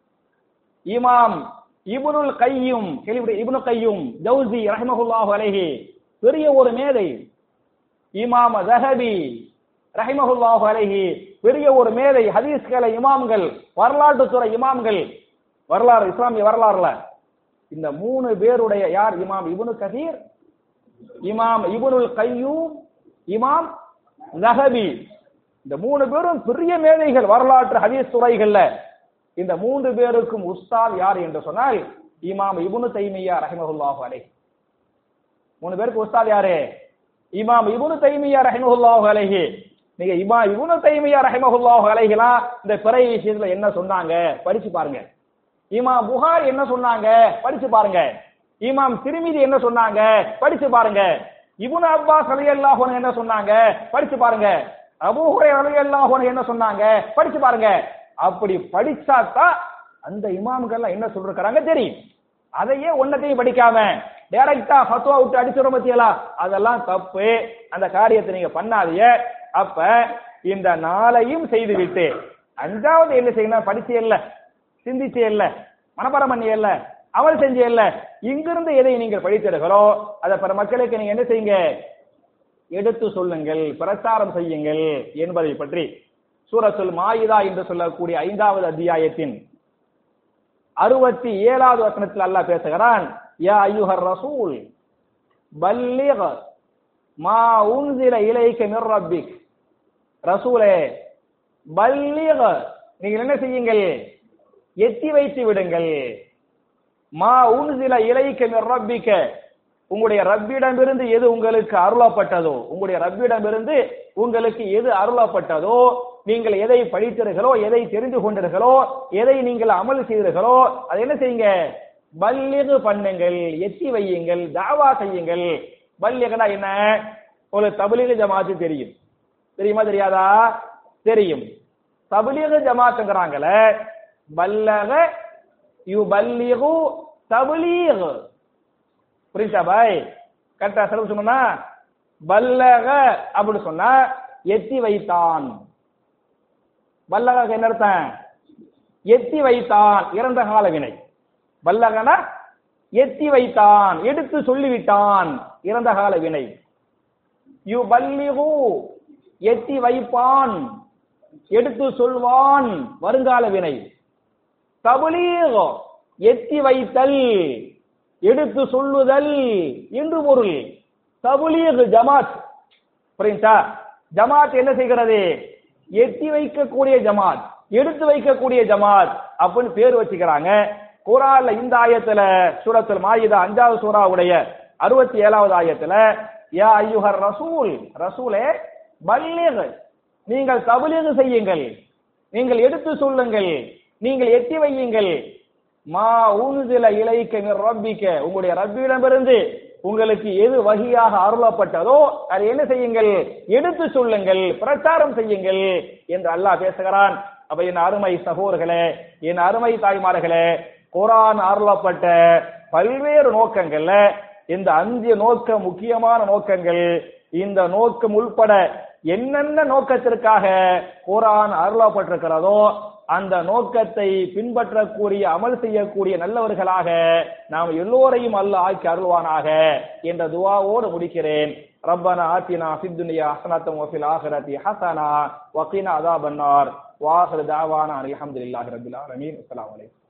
இமாம் இப்னுல் கையும் கேள்விப்பட்ட இப்னு கையும் ஜவுசி ரஹிமஹுல்லாஹு அலைஹி பெரிய ஒரு மேதை இமாம் ஜஹபி ரஹிமஹுல்லாஹு அலைஹி பெரிய ஒரு மேதை ஹதீஸ்களை இமாம்கள் வரலாற்று துறை இமாம்கள் வரலாறு இஸ்லாமிய வரலாறுல இந்த மூணு பேருடைய யார் இமாம் இப்னு கதீர் இமாம் இப்னுல் கையூம் இமாம் ஜஹபி இந்த மூணு பேரும் பெரிய மேதைகள் வரலாற்று ஹதீஸ் துறைகள்ல இந்த மூன்று பேருக்கும் உஸ்தாத் யார் என்று சொன்னால் இமாம் இப்னு தைமியா ரஹிமஹுல்லாஹு அலைஹி மூணு பேருக்கு உஸ்தாத் யாரு இமாம் இப்னு தைமியா ரஹிமஹுல்லாஹு அலைஹி நீங்க இமா இப்னு தைமியா ரஹிமஹுல்லாஹு அலைஹிலாம் இந்த பிறை விஷயத்துல என்ன சொன்னாங்க படிச்சு பாருங்க இமாம் புகார் என்ன சொன்னாங்க படிச்சு பாருங்க இமாம் திருமிதி என்ன சொன்னாங்க படிச்சு பாருங்க இப்னு அப்பாஸ் ரலியல்லாஹு அன்ஹு என்ன சொன்னாங்க படிச்சு பாருங்க அபூ ஹுரைரா ரலியல்லாஹு அன்ஹு என்ன சொன்னாங்க படிச்சு பாருங்க அப்படி படிச்சாதான் அந்த இமாம்கள் என்ன சொல்றாங்க தெரியும் அதையே ஒன்னத்தையும் படிக்காம டைரக்டா ஃபத்வா விட்டு அடிச்சுட பத்தியலா அதெல்லாம் தப்பு அந்த காரியத்தை நீங்க பண்ணாதீங்க அப்ப இந்த நாளையும் செய்து விட்டு அஞ்சாவது என்ன செய்யணும் படிச்சே இல்ல சிந்திச்சே இல்ல மனப்பாடம் பண்ணியே இல்ல அமல் செஞ்சே இல்ல இங்கிருந்து எதை நீங்கள் படித்திருக்கிறோ அதை பிற மக்களுக்கு நீங்க என்ன செய்யுங்க எடுத்து சொல்லுங்கள் பிரச்சாரம் செய்யுங்கள் என்பதை பற்றி சூரத்துல் மாயிதா என்று சொல்லக்கூடிய ஐந்தாவது அத்தியாயத்தின் அறுபத்தி ஏழாவது வசனத்தில் அல்லாஹ் பேசுகிறான் யா ஐயுஹர் ரசூல் பல்லிக மா உன்சில இலைக்க மிர் ரப்பிக் ரசூலே பல்லிக நீங்கள் என்ன செய்யுங்கள் எத்தி வைத்து விடுங்கள் மா உன்சில இலைக்க மிர் ரப்பிக்க உங்களுடைய ரப்பிடமிருந்து எது உங்களுக்கு அருளப்பட்டதோ உங்களுடைய ரப்பிடமிருந்து உங்களுக்கு எது அருளப்பட்டதோ நீங்கள் எதை படித்தீர்களோ எதை தெரிந்து கொண்டீர்களோ எதை நீங்கள் அமல் செய்தீர்களோ அதை என்ன செய்யுங்க பல்லிகு பண்ணுங்கள் எத்தி வையுங்கள் தாவா செய்யுங்கள் பல்லிகனா என்ன ஒரு தபிலிக ஜமாத்து தெரியும் தெரியுமா தெரியாதா தெரியும் தபிலிக ஜமாத்துங்கிறாங்கள பல்லக யு பல்லிகு தபிலீக் புரியுதா பாய் கரெக்டா செலவு சொன்னா பல்லக அப்படி சொன்னா எத்தி வைத்தான் பல்லக என்ன அர்த்தம் எத்தி வைத்தான் இறந்த கால வினை பல்லகனா எத்தி வைத்தான் எடுத்து சொல்லிவிட்டான் இறந்த கால வினை யு பல்லிகு எத்தி வைப்பான் எடுத்து சொல்வான் வருங்கால வினை தபலீக் எத்தி வைத்தல் எடுத்து சொல்லுதல் என்று பொருள் தபுலீக் ஜமாத் புரியுதா ஜமாத் என்ன செய்கிறது எட்டி வைக்கக்கூடிய ஜமாத் எடுத்து வைக்கக்கூடிய ஜமாத் அப்படின்னு பேர் வச்சுக்கிறாங்க குரான்ல இந்த ஆயத்துல சூரத்துல் மாயிதா அஞ்சாவது சூறாவுடைய அறுபத்தி ஏழாவது ஆயத்துல யா ஐயுஹர் ரசூல் ரசூலே பல்லிக் நீங்கள் தபலீக் செய்யுங்கள் நீங்கள் எடுத்து சொல்லுங்கள் நீங்கள் எட்டி வையுங்கள் மா உன்சில இலைக்க மிர் ரப்பிக்க உங்களுடைய ரப்பிடமிருந்து உங்களுக்கு எது வகையாக அருளப்பட்டதோ அதை என்ன செய்யுங்கள் எடுத்து சொல்லுங்கள் பிரச்சாரம் செய்யுங்கள் என்று அல்லாஹ் பேசுகிறான் அப்ப என் அருமை சகோதரர்களே என் அருமை தாய்மார்களே குரான் அருளப்பட்ட பல்வேறு நோக்கங்கள்ல இந்த அஞ்சு நோக்க முக்கியமான நோக்கங்கள் இந்த நோக்கம் உள்பட என்னென்ன நோக்கத்திற்காக குரான் அருளப்பட்டிருக்கிறதோ அந்த நோக்கத்தை பின்பற்றக்கூடிய அமல் செய்யக்கூடிய நல்லவர்களாக நாம் எல்லோரையும் அல்ல ஆக்கி அருள்வானாக என்ற துவாவோடு முடிக்கிறேன் ربنا آتنا في الدنيا حسنة وفي الآخرة حسنة وقنا عذاب النار وآخر دعوانا الحمد لله رب العالمين السلام عليكم